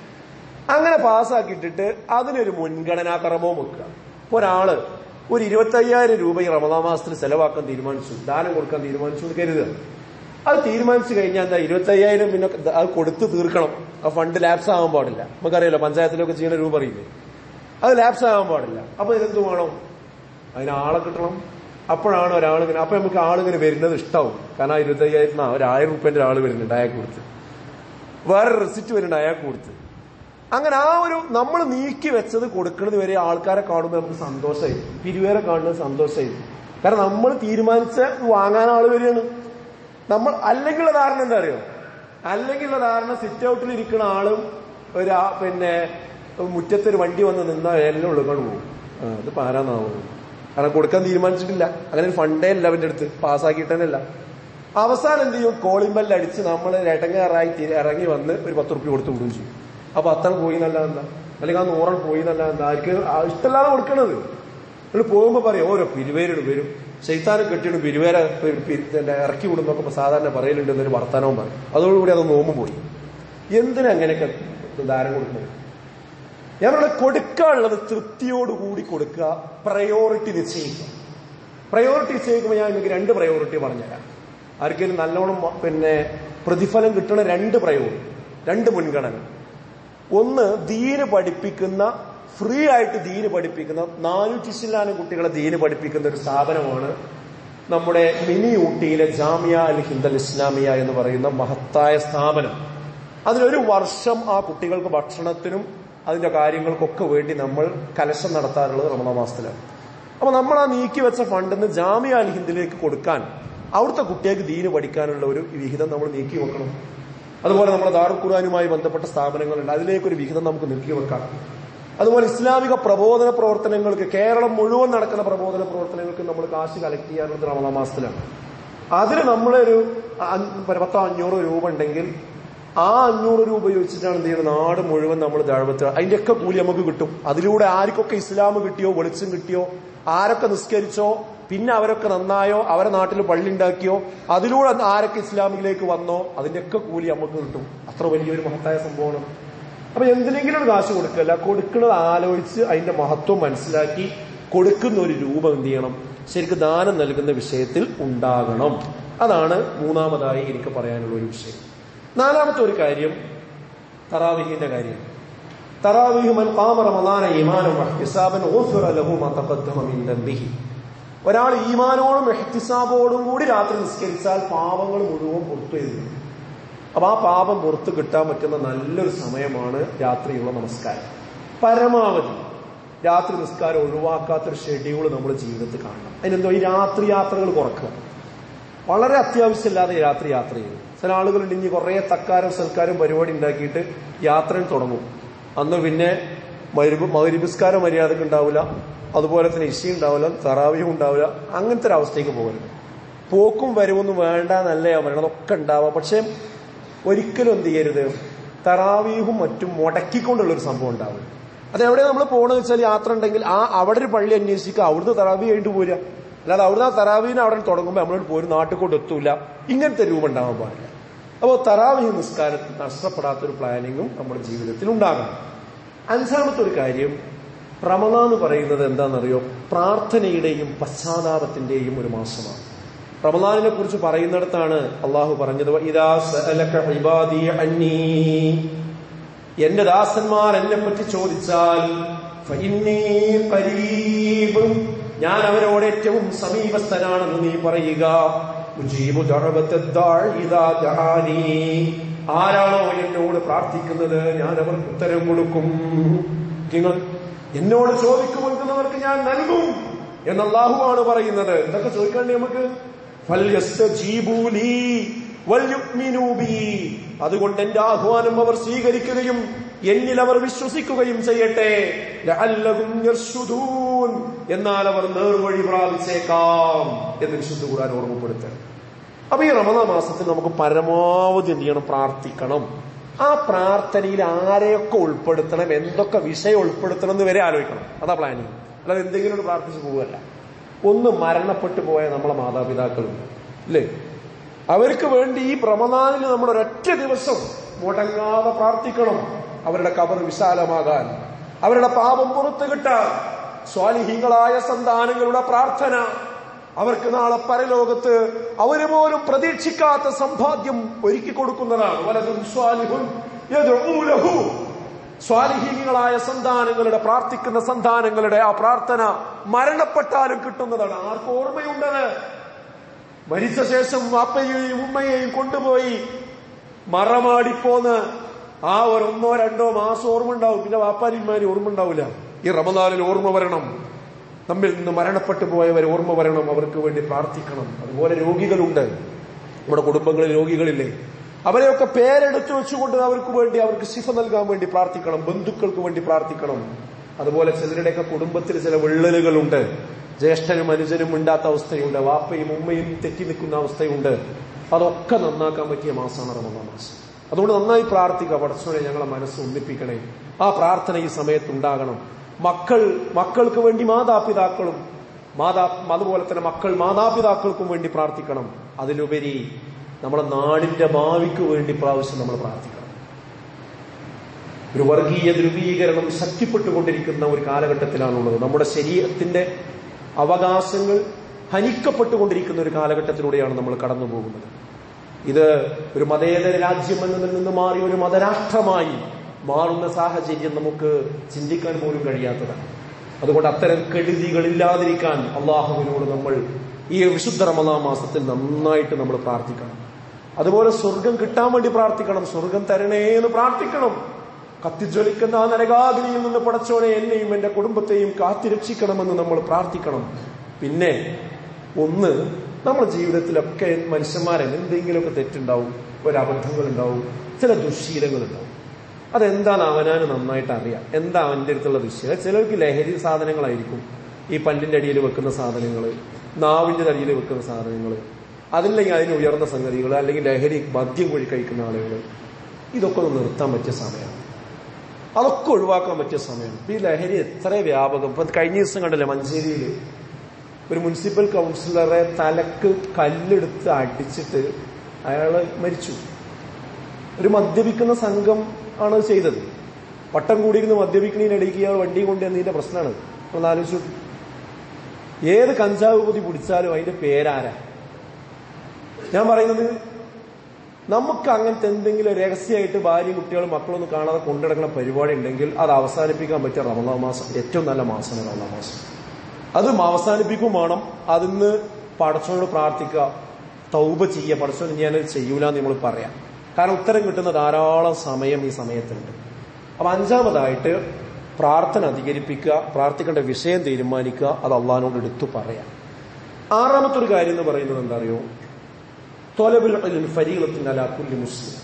[SPEAKER 1] അങ്ങനെ പാസ്സാക്കിയിട്ടിട്ട് അതിനൊരു മുൻഗണനാ ക്രമവും വെക്കുക ഇപ്പൊ ഒരാള് ഒരു ഇരുപത്തി അയ്യായിരം രൂപ ഈ റമദാ മാസത്തിൽ ചെലവാക്കാൻ തീരുമാനിച്ചു ദാനം കൊടുക്കാൻ തീരുമാനിച്ചു എന്ന് കരുതുക അത് തീരുമാനിച്ചു കഴിഞ്ഞാൽ എന്താ ഇരുപത്തി അയ്യായിരം പിന്നെ അത് കൊടുത്ത് തീർക്കണം ആ ഫണ്ട് ലാപ്സ് ആവാൻ പാടില്ല നമുക്കറിയാലോ പഞ്ചായത്തിലൊക്കെ ചെയ്യുന്ന രൂപ അറിയില്ലേ അത് ലാപ്സ് ആവാൻ പാടില്ല അപ്പൊ ഇതെന്ത് വേണം അതിന് ആളെ കിട്ടണം അപ്പോഴാണ് ഒരാളിങ്ങനെ അപ്പൊ നമുക്ക് ആളിങ്ങനെ വരുന്നത് ഇഷ്ടാവും കാരണം ആ ഇരുപത്തി അയ്യായിരത്തിന് ഒരു ആയിരം റുപ്യന്റെ ആള് വരുന്നുണ്ട് അയാൾക്ക് കൊടുത്ത് വേറെ റെസിറ്റ് വരുന്നുണ്ട് അയാൾക്ക് കൊടുത്ത് അങ്ങനെ ആ ഒരു നമ്മൾ നീക്കി വെച്ചത് കൊടുക്കുന്നത് വരെ ആൾക്കാരെ കാണുമ്പോൾ നമുക്ക് സന്തോഷമായി പിരിവേറെ കാണുന്നത് സന്തോഷമായി കാരണം നമ്മൾ തീരുമാനിച്ച വാങ്ങാൻ ആള് വരികയാണ് നമ്മൾ അല്ലെങ്കിലുള്ള ധാരണ എന്താ അറിയോ അല്ലെങ്കിലുള്ള ധാരണ സിറ്റ് ഔട്ടിൽ ഇരിക്കുന്ന ആളും ഒരു ആ- പിന്നെ മുറ്റത്തൊരു വണ്ടി വന്ന് നിന്നാൽ എല്ലാം ഉള്ളിക്കൊണ്ട് പോകും ആ, ഇത് പാരാന്നാവുന്നു കാരണം കൊടുക്കാൻ തീരുമാനിച്ചിട്ടില്ല അങ്ങനെ ഒരു ഫണ്ടേ ഇല്ല അവന്റെ അടുത്ത് പാസ്സാക്കിയിട്ടല്ല അവസാനം എന്ത് ചെയ്യും കോളിംഗ് ബെല്ല് അടിച്ച് നമ്മൾ ഇടങ്ങാറായി തിരി- ഇറങ്ങി വന്ന് ഒരു പത്ത് റുപ്യ കൊടുത്ത് വിടുകയും ചെയ്യും അപ്പൊ അത്തം പോയി എന്നല്ല എന്താ അല്ലെങ്കിൽ ആ നൂറൻ പോയി എന്നല്ല എന്താ ആർക്ക് ആ ഇഷ്ടമല്ലാതെ കൊടുക്കണത് നിങ്ങൾ പോകുമ്പോ പറയും ഓരോ പിരിവേരിട് വരും ശൈത്താനം കെട്ടിയിട്ട് പിരിവേര പി- പി- പിന്നെ ഇറക്കി വിടുന്നൊക്കെ ഇപ്പൊ സാധാരണ പറയലുണ്ട് എന്നൊരു വർത്തമാനവും പറയും അതോടുകൂടി അത് നോമ്പ് പോയി എന്തിനാ അങ്ങനെയൊക്കെ ദാരം കൊടുക്കുന്നത് ഞാൻ പറയുന്നത് കൊടുക്കാനുള്ളത് തൃപ്തിയോടുകൂടി കൊടുക്കുക പ്രയോറിറ്റി നിശ്ചയിക്കുക പ്രയോറിറ്റി നിശ്ചയിക്കുമ്പോൾ ഞാൻ നിങ്ങൾക്ക് രണ്ട് പ്രയോറിറ്റി പറഞ്ഞുതരാം ആർക്കെങ്കിലും നല്ലോണം മ- പിന്നെ പ്രതിഫലം കിട്ടണ രണ്ട് പ്രയോറിറ്റി രണ്ട് മുൻഗണന ഒന്ന് ദീന് പഠിപ്പിക്കുന്ന ഫ്രീ ആയിട്ട് ദീന് പഠിപ്പിക്കുന്ന നാനൂറ്റി ചില്ലാനും കുട്ടികളെ ദീന് പഠിപ്പിക്കുന്ന ഒരു സ്ഥാപനമാണ് നമ്മുടെ മിനി ഊട്ടിയിലെ ജാമിയ അൽ ഹിന്ദൽ ഇസ്ലാമിയ എന്ന് പറയുന്ന മഹത്തായ സ്ഥാപനം അതിലൊരു വർഷം ആ കുട്ടികൾക്ക് ഭക്ഷണത്തിനും അതിന്റെ കാര്യങ്ങൾക്കൊക്കെ വേണ്ടി നമ്മൾ കലശം നടത്താറുള്ളത് റമദാ മാസത്തിലാണ് അപ്പൊ നമ്മൾ ആ നീക്കി വെച്ച ഫണ്ടിന്ന് ജാമിയ അൽ ഹിന്ദിലേക്ക് കൊടുക്കാൻ അവിടുത്തെ കുട്ടികൾക്ക് ദീന് പഠിക്കാനുള്ള ഒരു വിഹിതം നമ്മൾ നീക്കി വെക്കണം അതുപോലെ നമ്മുടെ ദാറുൽ ഖുർആാനുമായി ബന്ധപ്പെട്ട സ്ഥാപനങ്ങളുണ്ട് അതിലേക്കൊരു വിഹിതം നമുക്ക് നീക്കി വെക്കാം അതുപോലെ ഇസ്ലാമിക പ്രബോധന പ്രവർത്തനങ്ങൾക്ക് കേരളം മുഴുവൻ നടക്കുന്ന പ്രബോധന പ്രവർത്തനങ്ങൾക്ക് നമ്മൾ കാശ് കളക്ട് ചെയ്യാറുള്ളത് റമദാ മാസത്തിലാണ് അതിന് നമ്മളൊരു അഞ്ഞ- പത്തോ അഞ്ഞൂറ് രൂപ ഉണ്ടെങ്കിൽ ആ അഞ്ഞൂറ് രൂപ ഉപയോഗിച്ചിട്ടാണ് എന്ത് ചെയ്യുന്നത് നാട് മുഴുവൻ നമ്മൾ ദഴവത്ത് അതിന്റെയൊക്കെ കൂലി നമുക്ക് കിട്ടും അതിലൂടെ ആർക്കൊക്കെ ഇസ്ലാം കിട്ടിയോ വെളിച്ചം കിട്ടിയോ ആരൊക്കെ നിസ്കരിച്ചോ പിന്നെ അവരൊക്കെ നന്നായോ അവരെ നാട്ടിൽ പള്ളി ഉണ്ടാക്കിയോ അതിലൂടെ ആരൊക്കെ ഇസ്ലാമിലേക്ക് വന്നോ അതിന്റെയൊക്കെ കൂലി നമുക്ക് കിട്ടും അത്ര വലിയൊരു മഹത്തായ സംഭവമാണ് അപ്പൊ എന്തിനെങ്കിലും ഒരു കാശ് കൊടുക്കല്ല കൊടുക്കുന്നത് ആലോചിച്ച് അതിന്റെ മഹത്വം മനസ്സിലാക്കി കൊടുക്കുന്ന ഒരു രൂപം എന്ത് ചെയ്യണം ശരിക്കും ദാനം നൽകുന്ന വിഷയത്തിൽ ഉണ്ടാകണം അതാണ് മൂന്നാമതായി എനിക്ക് പറയാനുള്ള ഒരു വിഷയം നാലാമത്തെ ഒരു കാര്യം തറാവിഹിന്റെ കാര്യം തറാവിഹ് മൻ ഖാമ റമദാന ഈമാനം വഹ്തിസാബൻ ഗുഫിറ ലഹു മാ തഖദ്ദമ മിൻ ദംബിഹി ഒരാൾ ഈമാനോടും എഹ്തിസാബോടും കൂടി രാത്രി നിസ്കരിച്ചാൽ പാപങ്ങൾ മുഴുവൻ പുറത്തു എഴുതും അപ്പൊ ആ പാപം പുറത്ത് കിട്ടാൻ പറ്റുന്ന നല്ലൊരു സമയമാണ് രാത്രിയുള്ള നമസ്കാരം പരമാവധി രാത്രി നിസ്കാരം ഒഴിവാക്കാത്തൊരു ഷെഡ്യൂൾ നമ്മൾ ജീവിതത്തിൽ കാണണം അതിനെന്തോ ഈ രാത്രി യാത്രകൾ കുറക്കുക വളരെ അത്യാവശ്യമില്ലാതെ രാത്രി യാത്ര ചെയ്യും ചില ആളുകളുണ്ട് ഇനി കുറേ തക്കാരും സൽക്കാരും പരിപാടി ഉണ്ടാക്കിയിട്ട് യാത്രയിൽ തുടങ്ങും അന്ന് പിന്നെ മൗരിപുസ്കാര മര്യാദക്ക് ഉണ്ടാവില്ല അതുപോലെ തന്നെ ഇശി ഉണ്ടാവില്ല തറാവിയും ഉണ്ടാവില്ല അങ്ങനത്തെ ഒരു അവസ്ഥയ്ക്ക് പോകരുത് പോക്കും വരവൊന്നും വേണ്ട നല്ല പറയണം അതൊക്കെ ഉണ്ടാവാം പക്ഷെ ഒരിക്കലും എന്ത് ചെയ്യരുത് തറാവീഹും മറ്റും മുടക്കിക്കൊണ്ടുള്ള ഒരു സംഭവം ഉണ്ടാവും അത് എവിടെ നമ്മൾ പോകണമെന്ന് വെച്ചാൽ യാത്ര ഉണ്ടെങ്കിൽ ആ അവിടെ ഒരു പള്ളി അന്വേഷിക്കുക അവിടുന്ന് തറാവി കഴിഞ്ഞിട്ട് പോരുക അല്ലാതെ അവിടുന്ന് ആ തറാവീനെ അവിടെ തുടങ്ങുമ്പോൾ നമ്മളോട് പോരും നാട്ടിൽ കൊണ്ട് എത്തൂല ഇങ്ങനത്തെ രൂപം ഉണ്ടാവാൻ പാടില്ല അപ്പോൾ തറാവി നിസ്കാരത്തിൽ നഷ്ടപ്പെടാത്തൊരു പ്ലാനിങ്ങും നമ്മുടെ ജീവിതത്തിൽ ഉണ്ടാകണം അഞ്ചാമത്തെ ഒരു കാര്യം റമദാൻ എന്ന് പറയുന്നത് എന്താണെന്നറിയോ പ്രാർത്ഥനയുടെയും പശ്ചാത്താപത്തിന്റെയും ഒരു മാസമാണ് റമദാനിനെ കുറിച്ച് പറയുന്നിടത്താണ് അള്ളാഹു പറഞ്ഞത് ഇതാ സഅലക ഇബാദി അന്നീ എന്റെ ദാസന്മാർ എന്നെ പറ്റി ചോദിച്ചാൽ ഫഇന്നീ ഖരീബ് ഞാൻ അവരോട് ഏറ്റവും സമീപസ്ഥനാണെന്ന് നീ പറയുക ഉജീബു ദഅവത്തദ്ദാഇ ഇദാ ദഅാനി ആരാണോ എന്നോട് പ്രാർത്ഥിക്കുന്നത് ഞാൻ അവർക്ക് ഉത്തരം കൊടുക്കും നിങ്ങൾ എന്നോട് ചോദിക്കുമെന്നവർക്ക് ഞാൻ നൽകും എന്ന് അള്ളാഹുവാണ് പറയുന്നത് എന്തൊക്കെ ചോദിക്കണ്ടേ നമുക്ക് ഫൽയസ്തജീബൂലീ വൽയുഗ്മിനൂ ബി. അതുകൊണ്ട് എന്റെ ആഹ്വാനം അവർ സ്വീകരിക്കുകയും എന്നിൽ അവർ വിശ്വസിക്കുകയും ചെയ്യട്ടെ ലഅല്ലഹും യർശുദൂൻ. എന്നാൽ അവർ നേർവഴി പ്രാപിച്ചേക്കാം എന്ന് വിശുദ്ധ ഖുർആൻ ഓർമ്മപ്പെടുത്തുക അപ്പൊ ഈ റമദാ മാസത്തിൽ നമുക്ക് പരമാവധി എന്ത് ചെയ്യണം പ്രാർത്ഥിക്കണം ആ പ്രാർത്ഥനയിൽ ആരെയൊക്കെ ഉൾപ്പെടുത്തണം എന്തൊക്കെ വിഷയം ഉൾപ്പെടുത്തണം എന്ന് വരെ ആലോചിക്കണം അതാ പ്ലാനിങ് അല്ലാതെ എന്തെങ്കിലും ഒന്ന് പ്രാർത്ഥിച്ചു പോവുകയല്ല ഒന്ന് മരണപ്പെട്ടു പോയ നമ്മളെ മാതാപിതാക്കളുണ്ട് അല്ലേ അവർക്ക് വേണ്ടി ഈ പ്രമദാനിൽ നമ്മൾ ഒരൊറ്റ ദിവസം മുടങ്ങാതെ പ്രാർത്ഥിക്കണം അവരുടെ കബർ വിശാലമാകാൻ അവരുടെ പാപം പുറത്തു കിട്ടാൻ സ്വാലിഹീങ്ങളായ സന്താനങ്ങളുടെ പ്രാർത്ഥന അവർക്ക് നാളെ പരലോകത്ത് അവര് പോലും പ്രതീക്ഷിക്കാത്ത സമ്പാദ്യം ഒരുക്കി കൊടുക്കുന്നതാണ് വലതും സ്വാലിഹും യദ്ഉ ലഹു. സ്വാലിഹീങ്ങളായ സന്താനങ്ങളുടെ പ്രാർത്ഥിക്കുന്ന സന്താനങ്ങളുടെ ആ പ്രാർത്ഥന മരണപ്പെട്ടാലും കിട്ടുന്നതാണ് ആർക്ക് ഓർമ്മയുണ്ടത് മരിച്ച ശേഷം വാപ്പയെയും ഉമ്മയെയും കൊണ്ടുപോയി മറമാടിപ്പോന്ന് ആ ഒരു ഒന്നോ രണ്ടോ മാസം ഓർമ്മ ഉണ്ടാവും പിന്നെ വാപ്പാരിമാരി ഓർമ്മ ഉണ്ടാവില്ല ഈ റമദാനിൽ ഓർമ്മ വരണം നമ്മിൽ നിന്ന് മരണപ്പെട്ടു പോയവർ ഓർമ്മ വരണം അവർക്ക് വേണ്ടി പ്രാർത്ഥിക്കണം അതുപോലെ രോഗികളുണ്ട് നമ്മുടെ കുടുംബങ്ങളിൽ രോഗികളില്ലേ അവരെയൊക്കെ പേരെടുത്തു വെച്ചുകൊണ്ട് അവർക്ക് വേണ്ടി അവർക്ക് ശിഫ നൽകാൻ വേണ്ടി പ്രാർത്ഥിക്കണം ബന്ധുക്കൾക്ക് വേണ്ടി പ്രാർത്ഥിക്കണം അതുപോലെ ചിലരുടെയൊക്കെ കുടുംബത്തിൽ ചില വിള്ളലുകളുണ്ട് ജ്യേഷ്ഠനും അനുജനും മിണ്ടാത്ത അവസ്ഥയുണ്ട് വാപ്പയും ഉമ്മയും തെറ്റി നിൽക്കുന്ന അവസ്ഥയുണ്ട് അതൊക്കെ നന്നാക്കാൻ പറ്റിയ മാസമാണ് റമദാൻ മാസം അതുകൊണ്ട് നന്നായി പ്രാർത്ഥിക്കുക പടച്ചോനെ ഞങ്ങളെ മനസ്സ് ഒന്നിപ്പിക്കണേ ആ പ്രാർത്ഥന ഈ സമയത്ത് ഉണ്ടാകണം മക്കൾ മക്കൾക്ക് വേണ്ടി മാതാപിതാക്കളും മാതാ അതുപോലെ തന്നെ മക്കൾ മാതാപിതാക്കൾക്കും വേണ്ടി പ്രാർത്ഥിക്കണം അതിലുപരി നമ്മുടെ നാടിന്റെ ഭാവിക്ക് വേണ്ടി പ്രാവശ്യം നമ്മൾ പ്രാർത്ഥിക്കണം ഒരു വർഗീയ ധ്രുവീകരണം ശക്തിപ്പെട്ടുകൊണ്ടിരിക്കുന്ന ഒരു കാലഘട്ടത്തിലാണുള്ളത് നമ്മുടെ ശരീരത്തിന്റെ അവകാശങ്ങൾ ഹനിക്കപ്പെട്ടുകൊണ്ടിരിക്കുന്ന ഒരു കാലഘട്ടത്തിലൂടെയാണ് നമ്മൾ കടന്നു പോകുന്നത് ഇത് ഒരു മതേതര രാജ്യം എന്നതിൽ നിന്ന് മാറി ഒരു മതരാഷ്ട്രമായി മാറുന്ന സാഹചര്യം നമുക്ക് ചിന്തിക്കാൻ പോലും കഴിയാത്തതാണ് അതുകൊണ്ട് അത്തരം കെടുതികളില്ലാതിരിക്കാൻ അള്ളാഹുവിനോട് നമ്മൾ ഈ വിശുദ്ധ റമദാ മാസത്തിൽ നന്നായിട്ട് നമ്മൾ പ്രാർത്ഥിക്കണം അതുപോലെ സ്വർഗം കിട്ടാൻ വേണ്ടി പ്രാർത്ഥിക്കണം സ്വർഗം തരണേ എന്ന് പ്രാർത്ഥിക്കണം കത്തിജ്വലിക്കുന്ന ആ നരകാഗ്നിയിൽ നിന്ന് പടച്ചോനെ എന്നെയും എന്റെ കുടുംബത്തെയും കാത്തിരക്ഷിക്കണമെന്ന് നമ്മൾ പ്രാർത്ഥിക്കണം പിന്നെ ഒന്ന് നമ്മുടെ ജീവിതത്തിലൊക്കെ മനുഷ്യന്മാരെ എന്തെങ്കിലുമൊക്കെ തെറ്റുണ്ടാവും ഒരബദ്ധങ്ങൾ ഉണ്ടാവും ചില ദുശ്ശീലങ്ങൾ ഉണ്ടാവും അതെന്താണ് അവനാന് നന്നായിട്ട് അറിയാം എന്താ അവന്റെ അടുത്തുള്ള ദുശ്ശീലം ചിലർക്ക് ലഹരി സാധനങ്ങളായിരിക്കും ഈ പല്ലിന്റെ അടിയിൽ വെക്കുന്ന സാധനങ്ങൾ നാവിന്റെ അടിയിൽ വെക്കുന്ന സാധനങ്ങൾ അതില്ലെങ്കിൽ അതിന് ഉയർന്ന സംഗതികൾ അല്ലെങ്കിൽ ലഹരി മദ്യം കുഴി കഴിക്കുന്ന ആളുകൾ ഇതൊക്കെ ഒന്ന് നിർത്താൻ പറ്റിയ സമയമാണ് അതൊക്കെ ഒഴിവാക്കാൻ പറ്റിയ സമയം ഈ ലഹരി എത്ര വ്യാപകം ഇപ്പൊ കഴിഞ്ഞ ദിവസം കണ്ടല്ലേ മഞ്ചേരിയിൽ ഒരു മുനിസിപ്പൽ കൗൺസിലറെ തലക്ക് കല്ലെടുത്ത് അടിച്ചിട്ട് അയാള് മരിച്ചു ഒരു മദ്യപിക്കുന്ന സംഘം ആണ് അത് ചെയ്തത് വട്ടം കൂടിയിരുന്ന് മദ്യപിക്കുന്നതിനിടയ്ക്ക് ഇയാൾ വണ്ടി കൊണ്ട് എന്നതിന്റെ പ്രശ്നമാണ് ഒന്ന് ആലോചിച്ചു ഏത് കഞ്ചാവ് പൊതി പിടിച്ചാലും അതിന്റെ പേരാരാ ഞാൻ പറയുന്നത് നമുക്ക് അങ്ങനത്തെ എന്തെങ്കിലും രഹസ്യമായിട്ട് ഭാര്യയും കുട്ടികളും മക്കളൊന്നും കാണാതെ കൊണ്ടുനടക്കുന്ന പരിപാടി ഉണ്ടെങ്കിൽ അത് അവസാനിപ്പിക്കാൻ പറ്റിയ റമദാൻ മാസം ഏറ്റവും നല്ല മാസമാണ് റമദാൻ മാസം അത് അവസാനിപ്പിക്കും വേണം അതിന്ന് പടച്ചോനോട് പ്രാർത്ഥിക്കുക തൗബ ചെയ്യുക പടച്ചോൻ ഞാൻ ചെയ്യൂല എന്ന് നമ്മൾ പറയാം കാരണം ഉത്തരം കിട്ടുന്ന ധാരാളം സമയം ഈ സമയത്തുണ്ട് അപ്പൊ അഞ്ചാമതായിട്ട് പ്രാർത്ഥന അധികരിപ്പിക്കുക പ്രാർത്ഥിക്കേണ്ട വിഷയം തീരുമാനിക്കുക അത് അള്ളഹാനോട് എടുത്തു പറയാം ആറാമത്തെ ഒരു കാര്യം എന്ന് പറയുന്നത് എന്താ അറിയോ തൊലബുൽ ഫരീലത്തിനല കുല്ലി മുസ്ലിം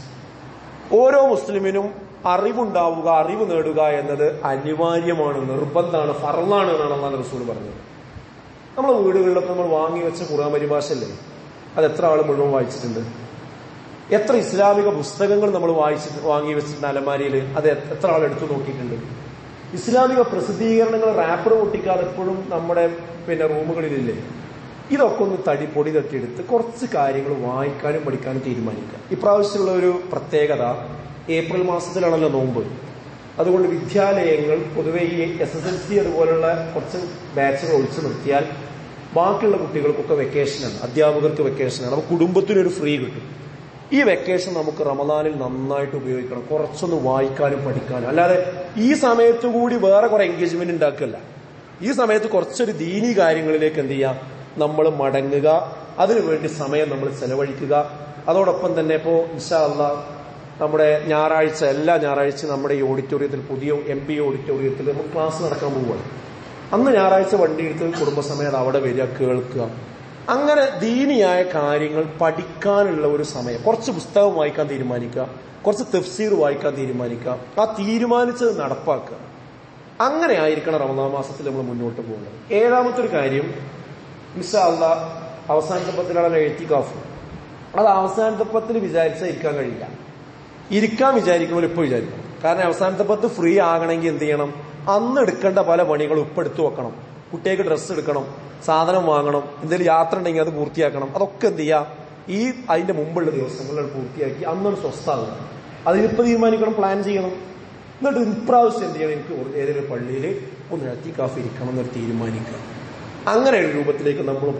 [SPEAKER 1] ഓരോ മുസ്ലിമിനും അറിവുണ്ടാവുക അറിവ് നേടുക എന്നത് അനിവാര്യമാണ് നിർബന്ധമാണ് ഫറലാണ് എന്നാണ് അള്ളാഹ് റസൂൽ പറഞ്ഞത് നമ്മളെ വീടുകളിലൊക്കെ നമ്മൾ വാങ്ങി വെച്ച ഖുർആൻ പരിഭാഷയല്ലേ അത് എത്ര ആൾ മുഴുവൻ വായിച്ചിട്ടുണ്ട് എത്ര ഇസ്ലാമിക പുസ്തകങ്ങൾ നമ്മൾ വായിച്ചിട്ട് വാങ്ങി വെച്ചിട്ടുണ്ട് അലമാരിയിൽ അത് എത്ര ആൾ എടുത്തു നോക്കിയിട്ടുണ്ട് ഇസ്ലാമിക പ്രസിദ്ധീകരണങ്ങൾ റാപ്പർ പൊട്ടിക്കാതെ എപ്പോഴും നമ്മുടെ പിന്നെ റൂമുകളിലില്ലേ ഇതൊക്കെ ഒന്ന് തടി പൊടി തട്ടിയെടുത്ത് കുറച്ച് കാര്യങ്ങൾ വായിക്കാനും പഠിക്കാനും തീരുമാനിക്കുക ഇപ്രാവശ്യമുള്ള ഒരു പ്രത്യേകത ഏപ്രിൽ മാസത്തിലാണല്ലോ നോമ്പ് അതുകൊണ്ട് വിദ്യാലയങ്ങൾ പൊതുവെ ഈ എസ് എസ് എൽ സി അതുപോലുള്ള കുറച്ച് ബാച്ചുകൾ ഒഴിച്ചു നിർത്തിയാൽ ബാക്കിയുള്ള കുട്ടികൾക്കൊക്കെ വെക്കേഷനാണ് അധ്യാപകർക്ക് വെക്കേഷനാണ് അപ്പോൾ കുടുംബത്തിനൊരു ഫ്രീ കിട്ടും ഈ വെക്കേഷൻ നമുക്ക് റമദാനിൽ നന്നായിട്ട് ഉപയോഗിക്കണം കുറച്ചൊന്ന് വായിക്കാനും പഠിക്കാനും അല്ലാതെ ഈ സമയത്ത് കൂടി വേറെ കുറെ എൻഗേജ്മെന്റ് ഉണ്ടാക്കില്ല ഈ സമയത്ത് കുറച്ചൊരു ദീനി കാര്യങ്ങളിലേക്ക് എന്ത് ചെയ്യാം നമ്മൾ മടങ്ങുക അതിനുവേണ്ടി സമയം നമ്മൾ ചെലവഴിക്കുക അതോടൊപ്പം തന്നെ ഇപ്പോ ഇൻഷാ അള്ളാ നമ്മുടെ ഞായറാഴ്ച എല്ലാ ഞായറാഴ്ച നമ്മുടെ ഈ ഓഡിറ്റോറിയത്തിൽ പുതിയ എം പി ഓഡിറ്റോറിയത്തിൽ നമുക്ക് ക്ലാസ് നടക്കാൻ പോവുകയാണ് അന്ന് ഞായറാഴ്ച വണ്ടി എടുത്ത് കുടുംബസമേതം അവിടെ വരിക കേൾക്കുക അങ്ങനെ ദീനിയായ കാര്യങ്ങൾ പഠിക്കാനുള്ള ഒരു സമയം കുറച്ച് പുസ്തകം വായിക്കാൻ തീരുമാനിക്കുക കുറച്ച് തെഫ്സീർ വായിക്കാൻ തീരുമാനിക്കുക ആ തീരുമാനിച്ചത് നടപ്പാക്കുക അങ്ങനെ ആയിരിക്കണം റമദാൻ മാസത്തിൽ നമ്മൾ മുന്നോട്ട് പോകുന്നത് ഏഴാമത്തെ ഒരു കാര്യം ഇൻഷാ അള്ളാ അവസാനത്തെ പത്തിലാണ് എഴുത്തിക്കാഫ് അത് അവസാനത്തെ പത്തിൽ വിചാരിച്ചാൽ ഇരിക്കാൻ കഴിയില്ല ഇരിക്കാൻ വിചാരിക്കുമ്പോൾ ഇപ്പൊ വിചാരിക്കണം കാരണം അവസാനത്തെ പത്ത് ഫ്രീ ആകണമെങ്കിൽ എന്ത് ചെയ്യണം അന്ന് എടുക്കേണ്ട പല പണികളും ഇപ്പൊ എടുത്തു വെക്കണം കുട്ടികൾക്ക് ഡ്രസ്സ് എടുക്കണം സാധനം വാങ്ങണം എന്തെങ്കിലും യാത്ര ഉണ്ടെങ്കിൽ അത് പൂർത്തിയാക്കണം അതൊക്കെ എന്ത് ചെയ്യാം ഈ അതിന്റെ മുമ്പുള്ള ദിവസങ്ങളിൽ പൂർത്തിയാക്കി അന്നൊരു സ്വസ്ഥാകണം അതിനിപ്പോ തീരുമാനിക്കണം പ്ലാൻ ചെയ്യണം എന്നിട്ട് ഇപ്രാവശ്യം എന്ത് ചെയ്യണം എനിക്ക് ഏതെങ്കിലും പള്ളിയിൽ ഒന്ന് എത്തി കാഫ് ഇരിക്കണം എന്നൊരു തീരുമാനിക്കുക അങ്ങനെ ഒരു രൂപത്തിലേക്ക് നമ്മൾ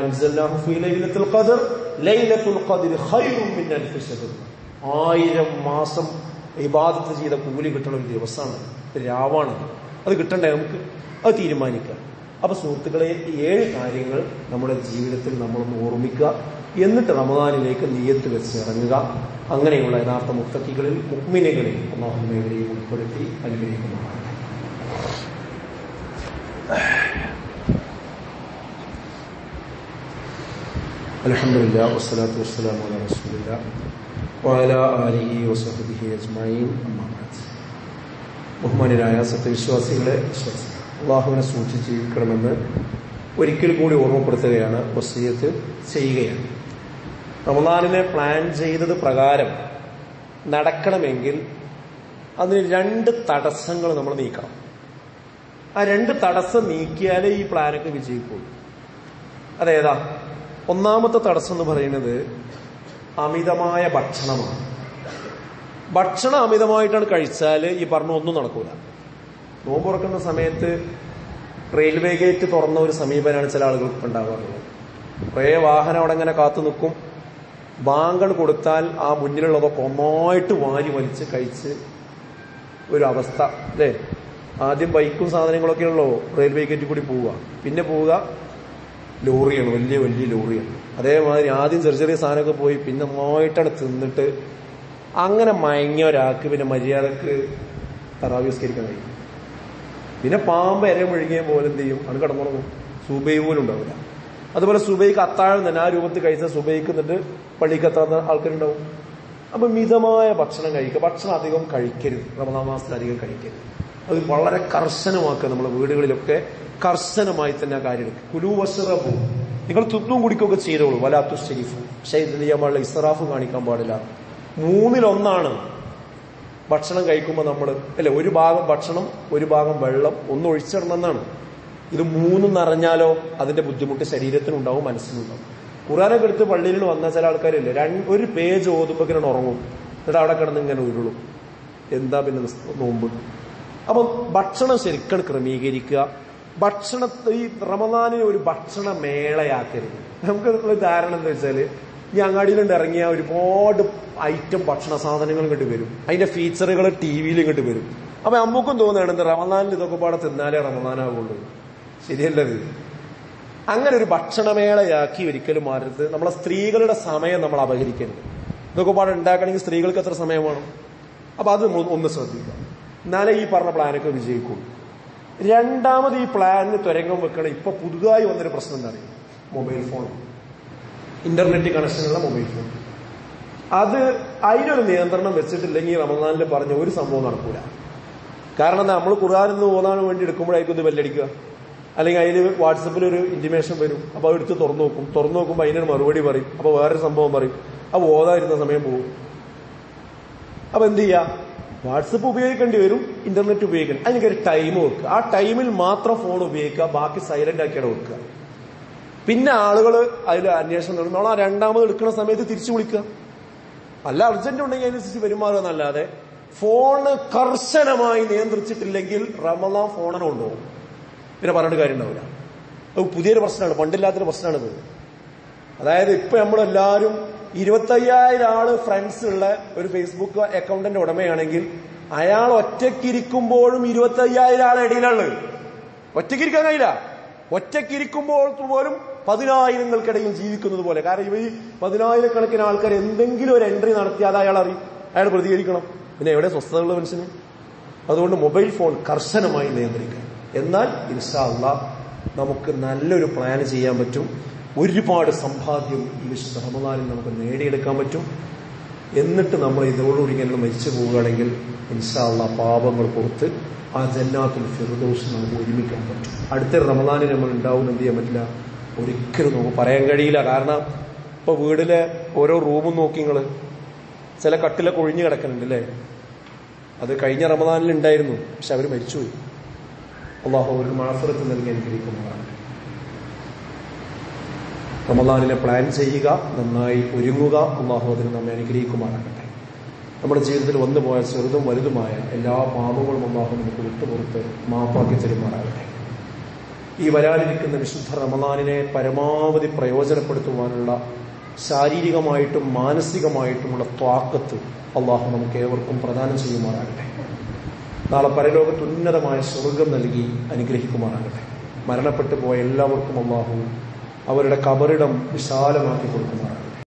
[SPEAKER 1] പോകണം ആയിരം മാസം ഇബാദത്ത് ചെയ്ത കൂലി കിട്ടുന്ന ഒരു ദിവസമാണ് രാവാണ് അത് കിട്ടണ്ടേ നമുക്ക് അത് തീരുമാനിക്കാം അപ്പൊ സുഹൃത്തുക്കളെ ഈ ഏഴ് കാര്യങ്ങൾ നമ്മുടെ ജീവിതത്തിൽ നമ്മളൊന്ന് ഓർമ്മിക്കുക എന്നിട്ട് റമദാനിലേക്ക് നീയത്ത് വെച്ച് ഇറങ്ങുക അങ്ങനെയുള്ള യഥാർത്ഥ മുക്തക്കികളിൽ മുക്മിനുകളിൽ അള്ളാഹുമേവരെയും ഉൾപ്പെടുത്തി അനുഗ്രഹിക്കുന്നതാണ് الحمد لله والصلاة والسلام على رسول الله وعلى آله وصحبه أجمعين أما بعد ബഹുമാനരായ സത്യവിശ്വാസികളെ വിശ്വാസം അള്ളാഹുവിനെ സൂക്ഷിച്ച് ജീവിക്കണമെന്ന് ഒരിക്കൽ കൂടി ഓർമ്മപ്പെടുത്തുകയാണ് വസീയത്ത് ചെയ്യുകയാണ് റമദാനിനെ പ്ലാൻ ചെയ്തത് പ്രകാരം നടക്കണമെങ്കിൽ അതിന് രണ്ട് തടസ്സങ്ങൾ നമ്മൾ നീക്കണം ആ രണ്ട് തടസ്സം നീക്കിയാലേ ഈ പ്ലാനൊക്കെ വിജയിക്കുള്ളൂ അതേതാ ഒന്നാമത്തെ തടസ്സം എന്ന് പറയുന്നത് അമിതമായ ഭക്ഷണമാണ് ഭക്ഷണം അമിതമായിട്ടാണ് കഴിച്ചാൽ ഈ പറഞ്ഞ ഒന്നും നടക്കൂല നോമ്പ് തുറക്കുന്ന സമയത്ത് റെയിൽവേ ഗേറ്റ് തുറന്ന ഒരു സമീപനമാണ് ചില ആളുകൾക്ക് ഉണ്ടാകാറുള്ളത് കുറേ വാഹനം അവിടെ ഇങ്ങനെ കാത്തു നിൽക്കും ബാങ്കൺ കൊടുത്താൽ ആ മുന്നിലുള്ളതൊക്കെ ഒന്നായിട്ട് വാരി വലിച്ച് കഴിച്ച് ഒരു അവസ്ഥ അല്ലേ ആദ്യം ബൈക്കും സാധനങ്ങളൊക്കെ ഉള്ളോ റെയിൽവേ ഗേറ്റിൽ കൂടി പോവുക പിന്നെ പോവുക ലോറിയാണ് വലിയ വലിയ ലോറിയാണ് അതേമാതിരി ആദ്യം ചെറിയ ചെറിയ സാധനമൊക്കെ പോയി പിന്നെ നന്നായിട്ടാണ് തിന്നിട്ട് അങ്ങനെ മയങ്ങിയ ഒരാൾക്ക് പിന്നെ മര്യാദക്ക് തറാവിസ്കരിക്കാൻ കഴിയും പിന്നെ പാമ്പ് എര മുഴുകിയ പോലെ എന്ത് ചെയ്യും അത് കടന്നുറങ്ങും സുബൈ പോലും ഉണ്ടാവില്ല അതുപോലെ സുബൈക്ക് അത്താഴം തന്നെ ആ രൂപത്തിൽ കഴിച്ച സുബൈക്ക് എന്നിട്ട് പള്ളിക്ക് എത്താത്ത ആൾക്കാരുണ്ടാവും അപ്പൊ മിതമായ ഭക്ഷണം കഴിക്കുക ഭക്ഷണം അധികം കഴിക്കരുത് റമദാൻ മാസത്തിൽ അധികം കഴിക്കരുത് അത് വളരെ കർശനമാക്കുക നമ്മുടെ വീടുകളിലൊക്കെ കർശനമായി തന്നെ ആ കാര്യം എടുക്കുക കുലു വസ്റബു നിങ്ങൾ തുന്നും കുടിക്കുകയൊക്കെ ചെയ്തോളൂ വലാത്തു ഷെരീഫ് പക്ഷേ ഇത് ചെയ്യാൻ പാടില്ല ഇസ്റാഫ് കാണിക്കാൻ പാടില്ല മൂന്നിലൊന്നാണ് ഭക്ഷണം കഴിക്കുമ്പോൾ നമ്മൾ അല്ലെ ഒരു ഭാഗം ഭക്ഷണം ഒരു ഭാഗം വെള്ളം ഒന്ന് ഒഴിച്ചിടണമെന്നാണ് ഇത് മൂന്നും നിറഞ്ഞാലോ അതിന്റെ ബുദ്ധിമുട്ട് ശരീരത്തിനുണ്ടാവും മനസ്സിനുണ്ടാവും ഖുറാനൊക്കെ എടുത്ത് പള്ളിയിൽ വന്ന ചില ആൾക്കാരില്ലേ രണ്ട് ഒരു പേജ് ഓതുമ്പോക്കിനാണ് ഉറങ്ങും എന്നിട്ട് അവിടെ കിടന്ന് ഇങ്ങനെ ഉരുളും എന്താ പിന്നെ നോമ്പ് അപ്പം ഭക്ഷണം ശരിക്കും ക്രമീകരിക്കുക ഭക്ഷണ ഈ റമദാനിനെ ഒരു ഭക്ഷണ മേളയാക്കരുത് നമുക്ക് ഉള്ള ധാരണ എന്താ വെച്ചാല് ഈ അങ്ങാടിയിലുണ്ട് ഇറങ്ങിയ ഒരുപാട് ഐറ്റം ഭക്ഷണ സാധനങ്ങൾ ഇങ്ങോട്ട് വരും അതിന്റെ ഫീച്ചറുകൾ ടി വിയിൽ ഇങ്ങോട്ട് വരും അപ്പൊ നമുക്കും തോന്നുകയാണ് എന്താ റമദാനിൽ ഇതൊക്കെ പാടെ തിന്നാലേ റമദാനാവുള്ളൂ ശരിയല്ലത് അങ്ങനെ ഒരു ഭക്ഷണമേളയാക്കി ഒരിക്കലും മാറരുത് നമ്മളെ സ്ത്രീകളുടെ സമയം നമ്മൾ അപഹരിക്കരുത് ഇതൊക്കെ പാടെ ഉണ്ടാക്കണമെങ്കിൽ സ്ത്രീകൾക്ക് എത്ര സമയം വേണം അപ്പൊ അത് ഒന്ന് ഒന്ന് ശ്രദ്ധിക്കുക എന്നാലേ ഈ പറഞ്ഞ പ്ലാനൊക്കെ വിജയിക്കുള്ളൂ രണ്ടാമത് ഈ പ്ലാനിന് തുരങ്കം വെക്കണം ഇപ്പൊ പുതുതായി വന്നൊരു പ്രശ്നം എന്താ അറിയാം മൊബൈൽ ഫോൺ ഇന്റർനെറ്റ് കണക്ഷനുള്ള മൊബൈൽ ഫോൺ അത് അതിനൊരു നിയന്ത്രണം വെച്ചിട്ടില്ലെങ്കിൽ റമദാനിൽ പറഞ്ഞ ഒരു സംഭവം നടക്കൂല കാരണം എന്താ നമ്മൾ ഖുർആാനിന്ന് ഓതാൻ വേണ്ടി എടുക്കുമ്പോഴായിരിക്കും ഇത് ബെല്ലടിക്കുക അല്ലെങ്കിൽ അതിൽ വാട്സപ്പിൽ ഒരു ഇന്റിമേഷൻ വരും അപ്പൊ അത് എടുത്ത് തുറന്നു നോക്കും തുറന്നു നോക്കുമ്പോൾ അതിനൊരു മറുപടി പറയും അപ്പൊ വേറൊരു സംഭവം പറയും അപ്പൊ ഓതായിരുന്ന സമയം പോകും അപ്പൊ എന്ത് ചെയ്യാ വാട്സപ്പ് ഉപയോഗിക്കേണ്ടി വരും ഇന്റർനെറ്റ് ഉപയോഗിക്കണം അതിനൊക്കെ ഒരു ടൈം വെക്കുക ആ ടൈമിൽ മാത്രം ഫോൺ ഉപയോഗിക്കുക ബാക്കി സൈലന്റ് ആക്കിയാണ് വെക്കുക പിന്നെ ആളുകൾ അതിൽ അന്വേഷണം നടന്നു ആ രണ്ടാമത് എടുക്കുന്ന സമയത്ത് തിരിച്ചു വിളിക്കുക അല്ല അർജന്റ് ഉണ്ടെങ്കിൽ അതിനനുസരിച്ച് പെരുമാറുക എന്നല്ലാതെ ഫോണ് കർശനമായി നിയന്ത്രിച്ചിട്ടില്ലെങ്കിൽ റമദാൻ ഫോണിനെ കൊണ്ടുപോകും പിന്നെ പറഞ്ഞിട്ട് കാര്യം ഉണ്ടാവില്ല അത് പുതിയൊരു പ്രശ്നമാണ് പണ്ടില്ലാത്തൊരു പ്രശ്നമാണിത് അതായത് ഇപ്പൊ നമ്മളെല്ലാവരും ഇരുപത്തയ്യായിരം ആള് ഫ്രണ്ട്സ് ഉള്ള ഒരു ഫേസ്ബുക്ക് അക്കൗണ്ടിന്റെ ഉടമയാണെങ്കിൽ അയാൾ ഒറ്റക്കിരിക്കുമ്പോഴും ഇരുപത്തയ്യായിരം ആളെ ഇടയിലുള്ളത് ഒറ്റക്കിരിക്കാൻ കഴിയില്ല ഒറ്റക്കിരിക്കുമ്പോൾ പോലും പതിനായിരങ്ങൾക്കിടയിൽ ജീവിക്കുന്നത് പോലെ കാരണം ഇവ ഈ പതിനായിരക്കണക്കിന് ആൾക്കാർ എന്തെങ്കിലും ഒരു എൻട്രി നടത്തിയാൽ അത് അയാൾ അറിയും അയാൾ പ്രതികരിക്കണം പിന്നെ എവിടെ സ്വസ്ഥതയുള്ള മനുഷ്യന് അതുകൊണ്ട് മൊബൈൽ ഫോൺ കർശനമായി നിയന്ത്രിക്കുക എന്നാൽ ഇൻഷാല്ല നമുക്ക് നല്ലൊരു പ്ലാൻ ചെയ്യാൻ പറ്റും ഒരുപാട് സമ്പാദ്യം ഈ വിശുദ്ധ റമദാനിൽ നമുക്ക് നേടിയെടുക്കാൻ പറ്റും എന്നിട്ട് നമ്മൾ ഇതോടുകൂടി ഇങ്ങനെ മരിച്ചു പോവുകയാണെങ്കിൽ ഇൻഷാല്ല പാപങ്ങൾ പുറത്ത് ആ ജന്നാത്തുൽ ഫിറുദോസ് നമുക്ക് ഒരുമിക്കാൻ പറ്റും അടുത്ത റമദാനിൽ നമ്മൾ ഉണ്ടാവും എന്ത് ചെയ്യാൻ പറ്റില്ല ഒരിക്കലും നമുക്ക് പറയാൻ കഴിയില്ല കാരണം ഇപ്പൊ വീടിലെ ഓരോ റൂമും നോക്കി നിങ്ങള് ചില കട്ടിലൊക്കെ ഒഴിഞ്ഞു കിടക്കുന്നുണ്ട് അല്ലേ അത് കഴിഞ്ഞ റമദാനിൽ ഉണ്ടായിരുന്നു പക്ഷെ അവർ മരിച്ചുപോയി അള്ളാഹു അവർക്ക് മാഫറത്ത് നൽകി അനുഗ്രഹിക്കുന്നതാണ് റമദാനിനെ പ്ലാൻ ചെയ്യുക നന്നായി ഒരുങ്ങുക അള്ളാഹു അതിന് നമ്മെ അനുഗ്രഹിക്കുമാറാകട്ടെ നമ്മുടെ ജീവിതത്തിൽ വന്നു പോയ ചെറുതും വലുതുമായ എല്ലാ പാപങ്ങളും അള്ളാഹു നമുക്ക് വിട്ടുപുറത്ത് മാപ്പാക്കി തരുമാറാകട്ടെ ഈ വരാനിരിക്കുന്ന വിശുദ്ധ റമദാനിനെ പരമാവധി പ്രയോജനപ്പെടുത്തുവാനുള്ള ശാരീരികമായിട്ടും മാനസികമായിട്ടുമുള്ള ത്വാക്കത്ത് അള്ളാഹു നമുക്ക് ഏവർക്കും പ്രദാനം ചെയ്യുമാറാകട്ടെ നാളെ പരലോകത്ത് ഉന്നതമായ സ്വർഗം നൽകി അനുഗ്രഹിക്കുമാറാകട്ടെ മരണപ്പെട്ടു പോയ എല്ലാവർക്കും അള്ളാഹു അവരുടെ കബറിടം വിശാലമാക്കി കൊടുക്കുമാറാകട്ടെ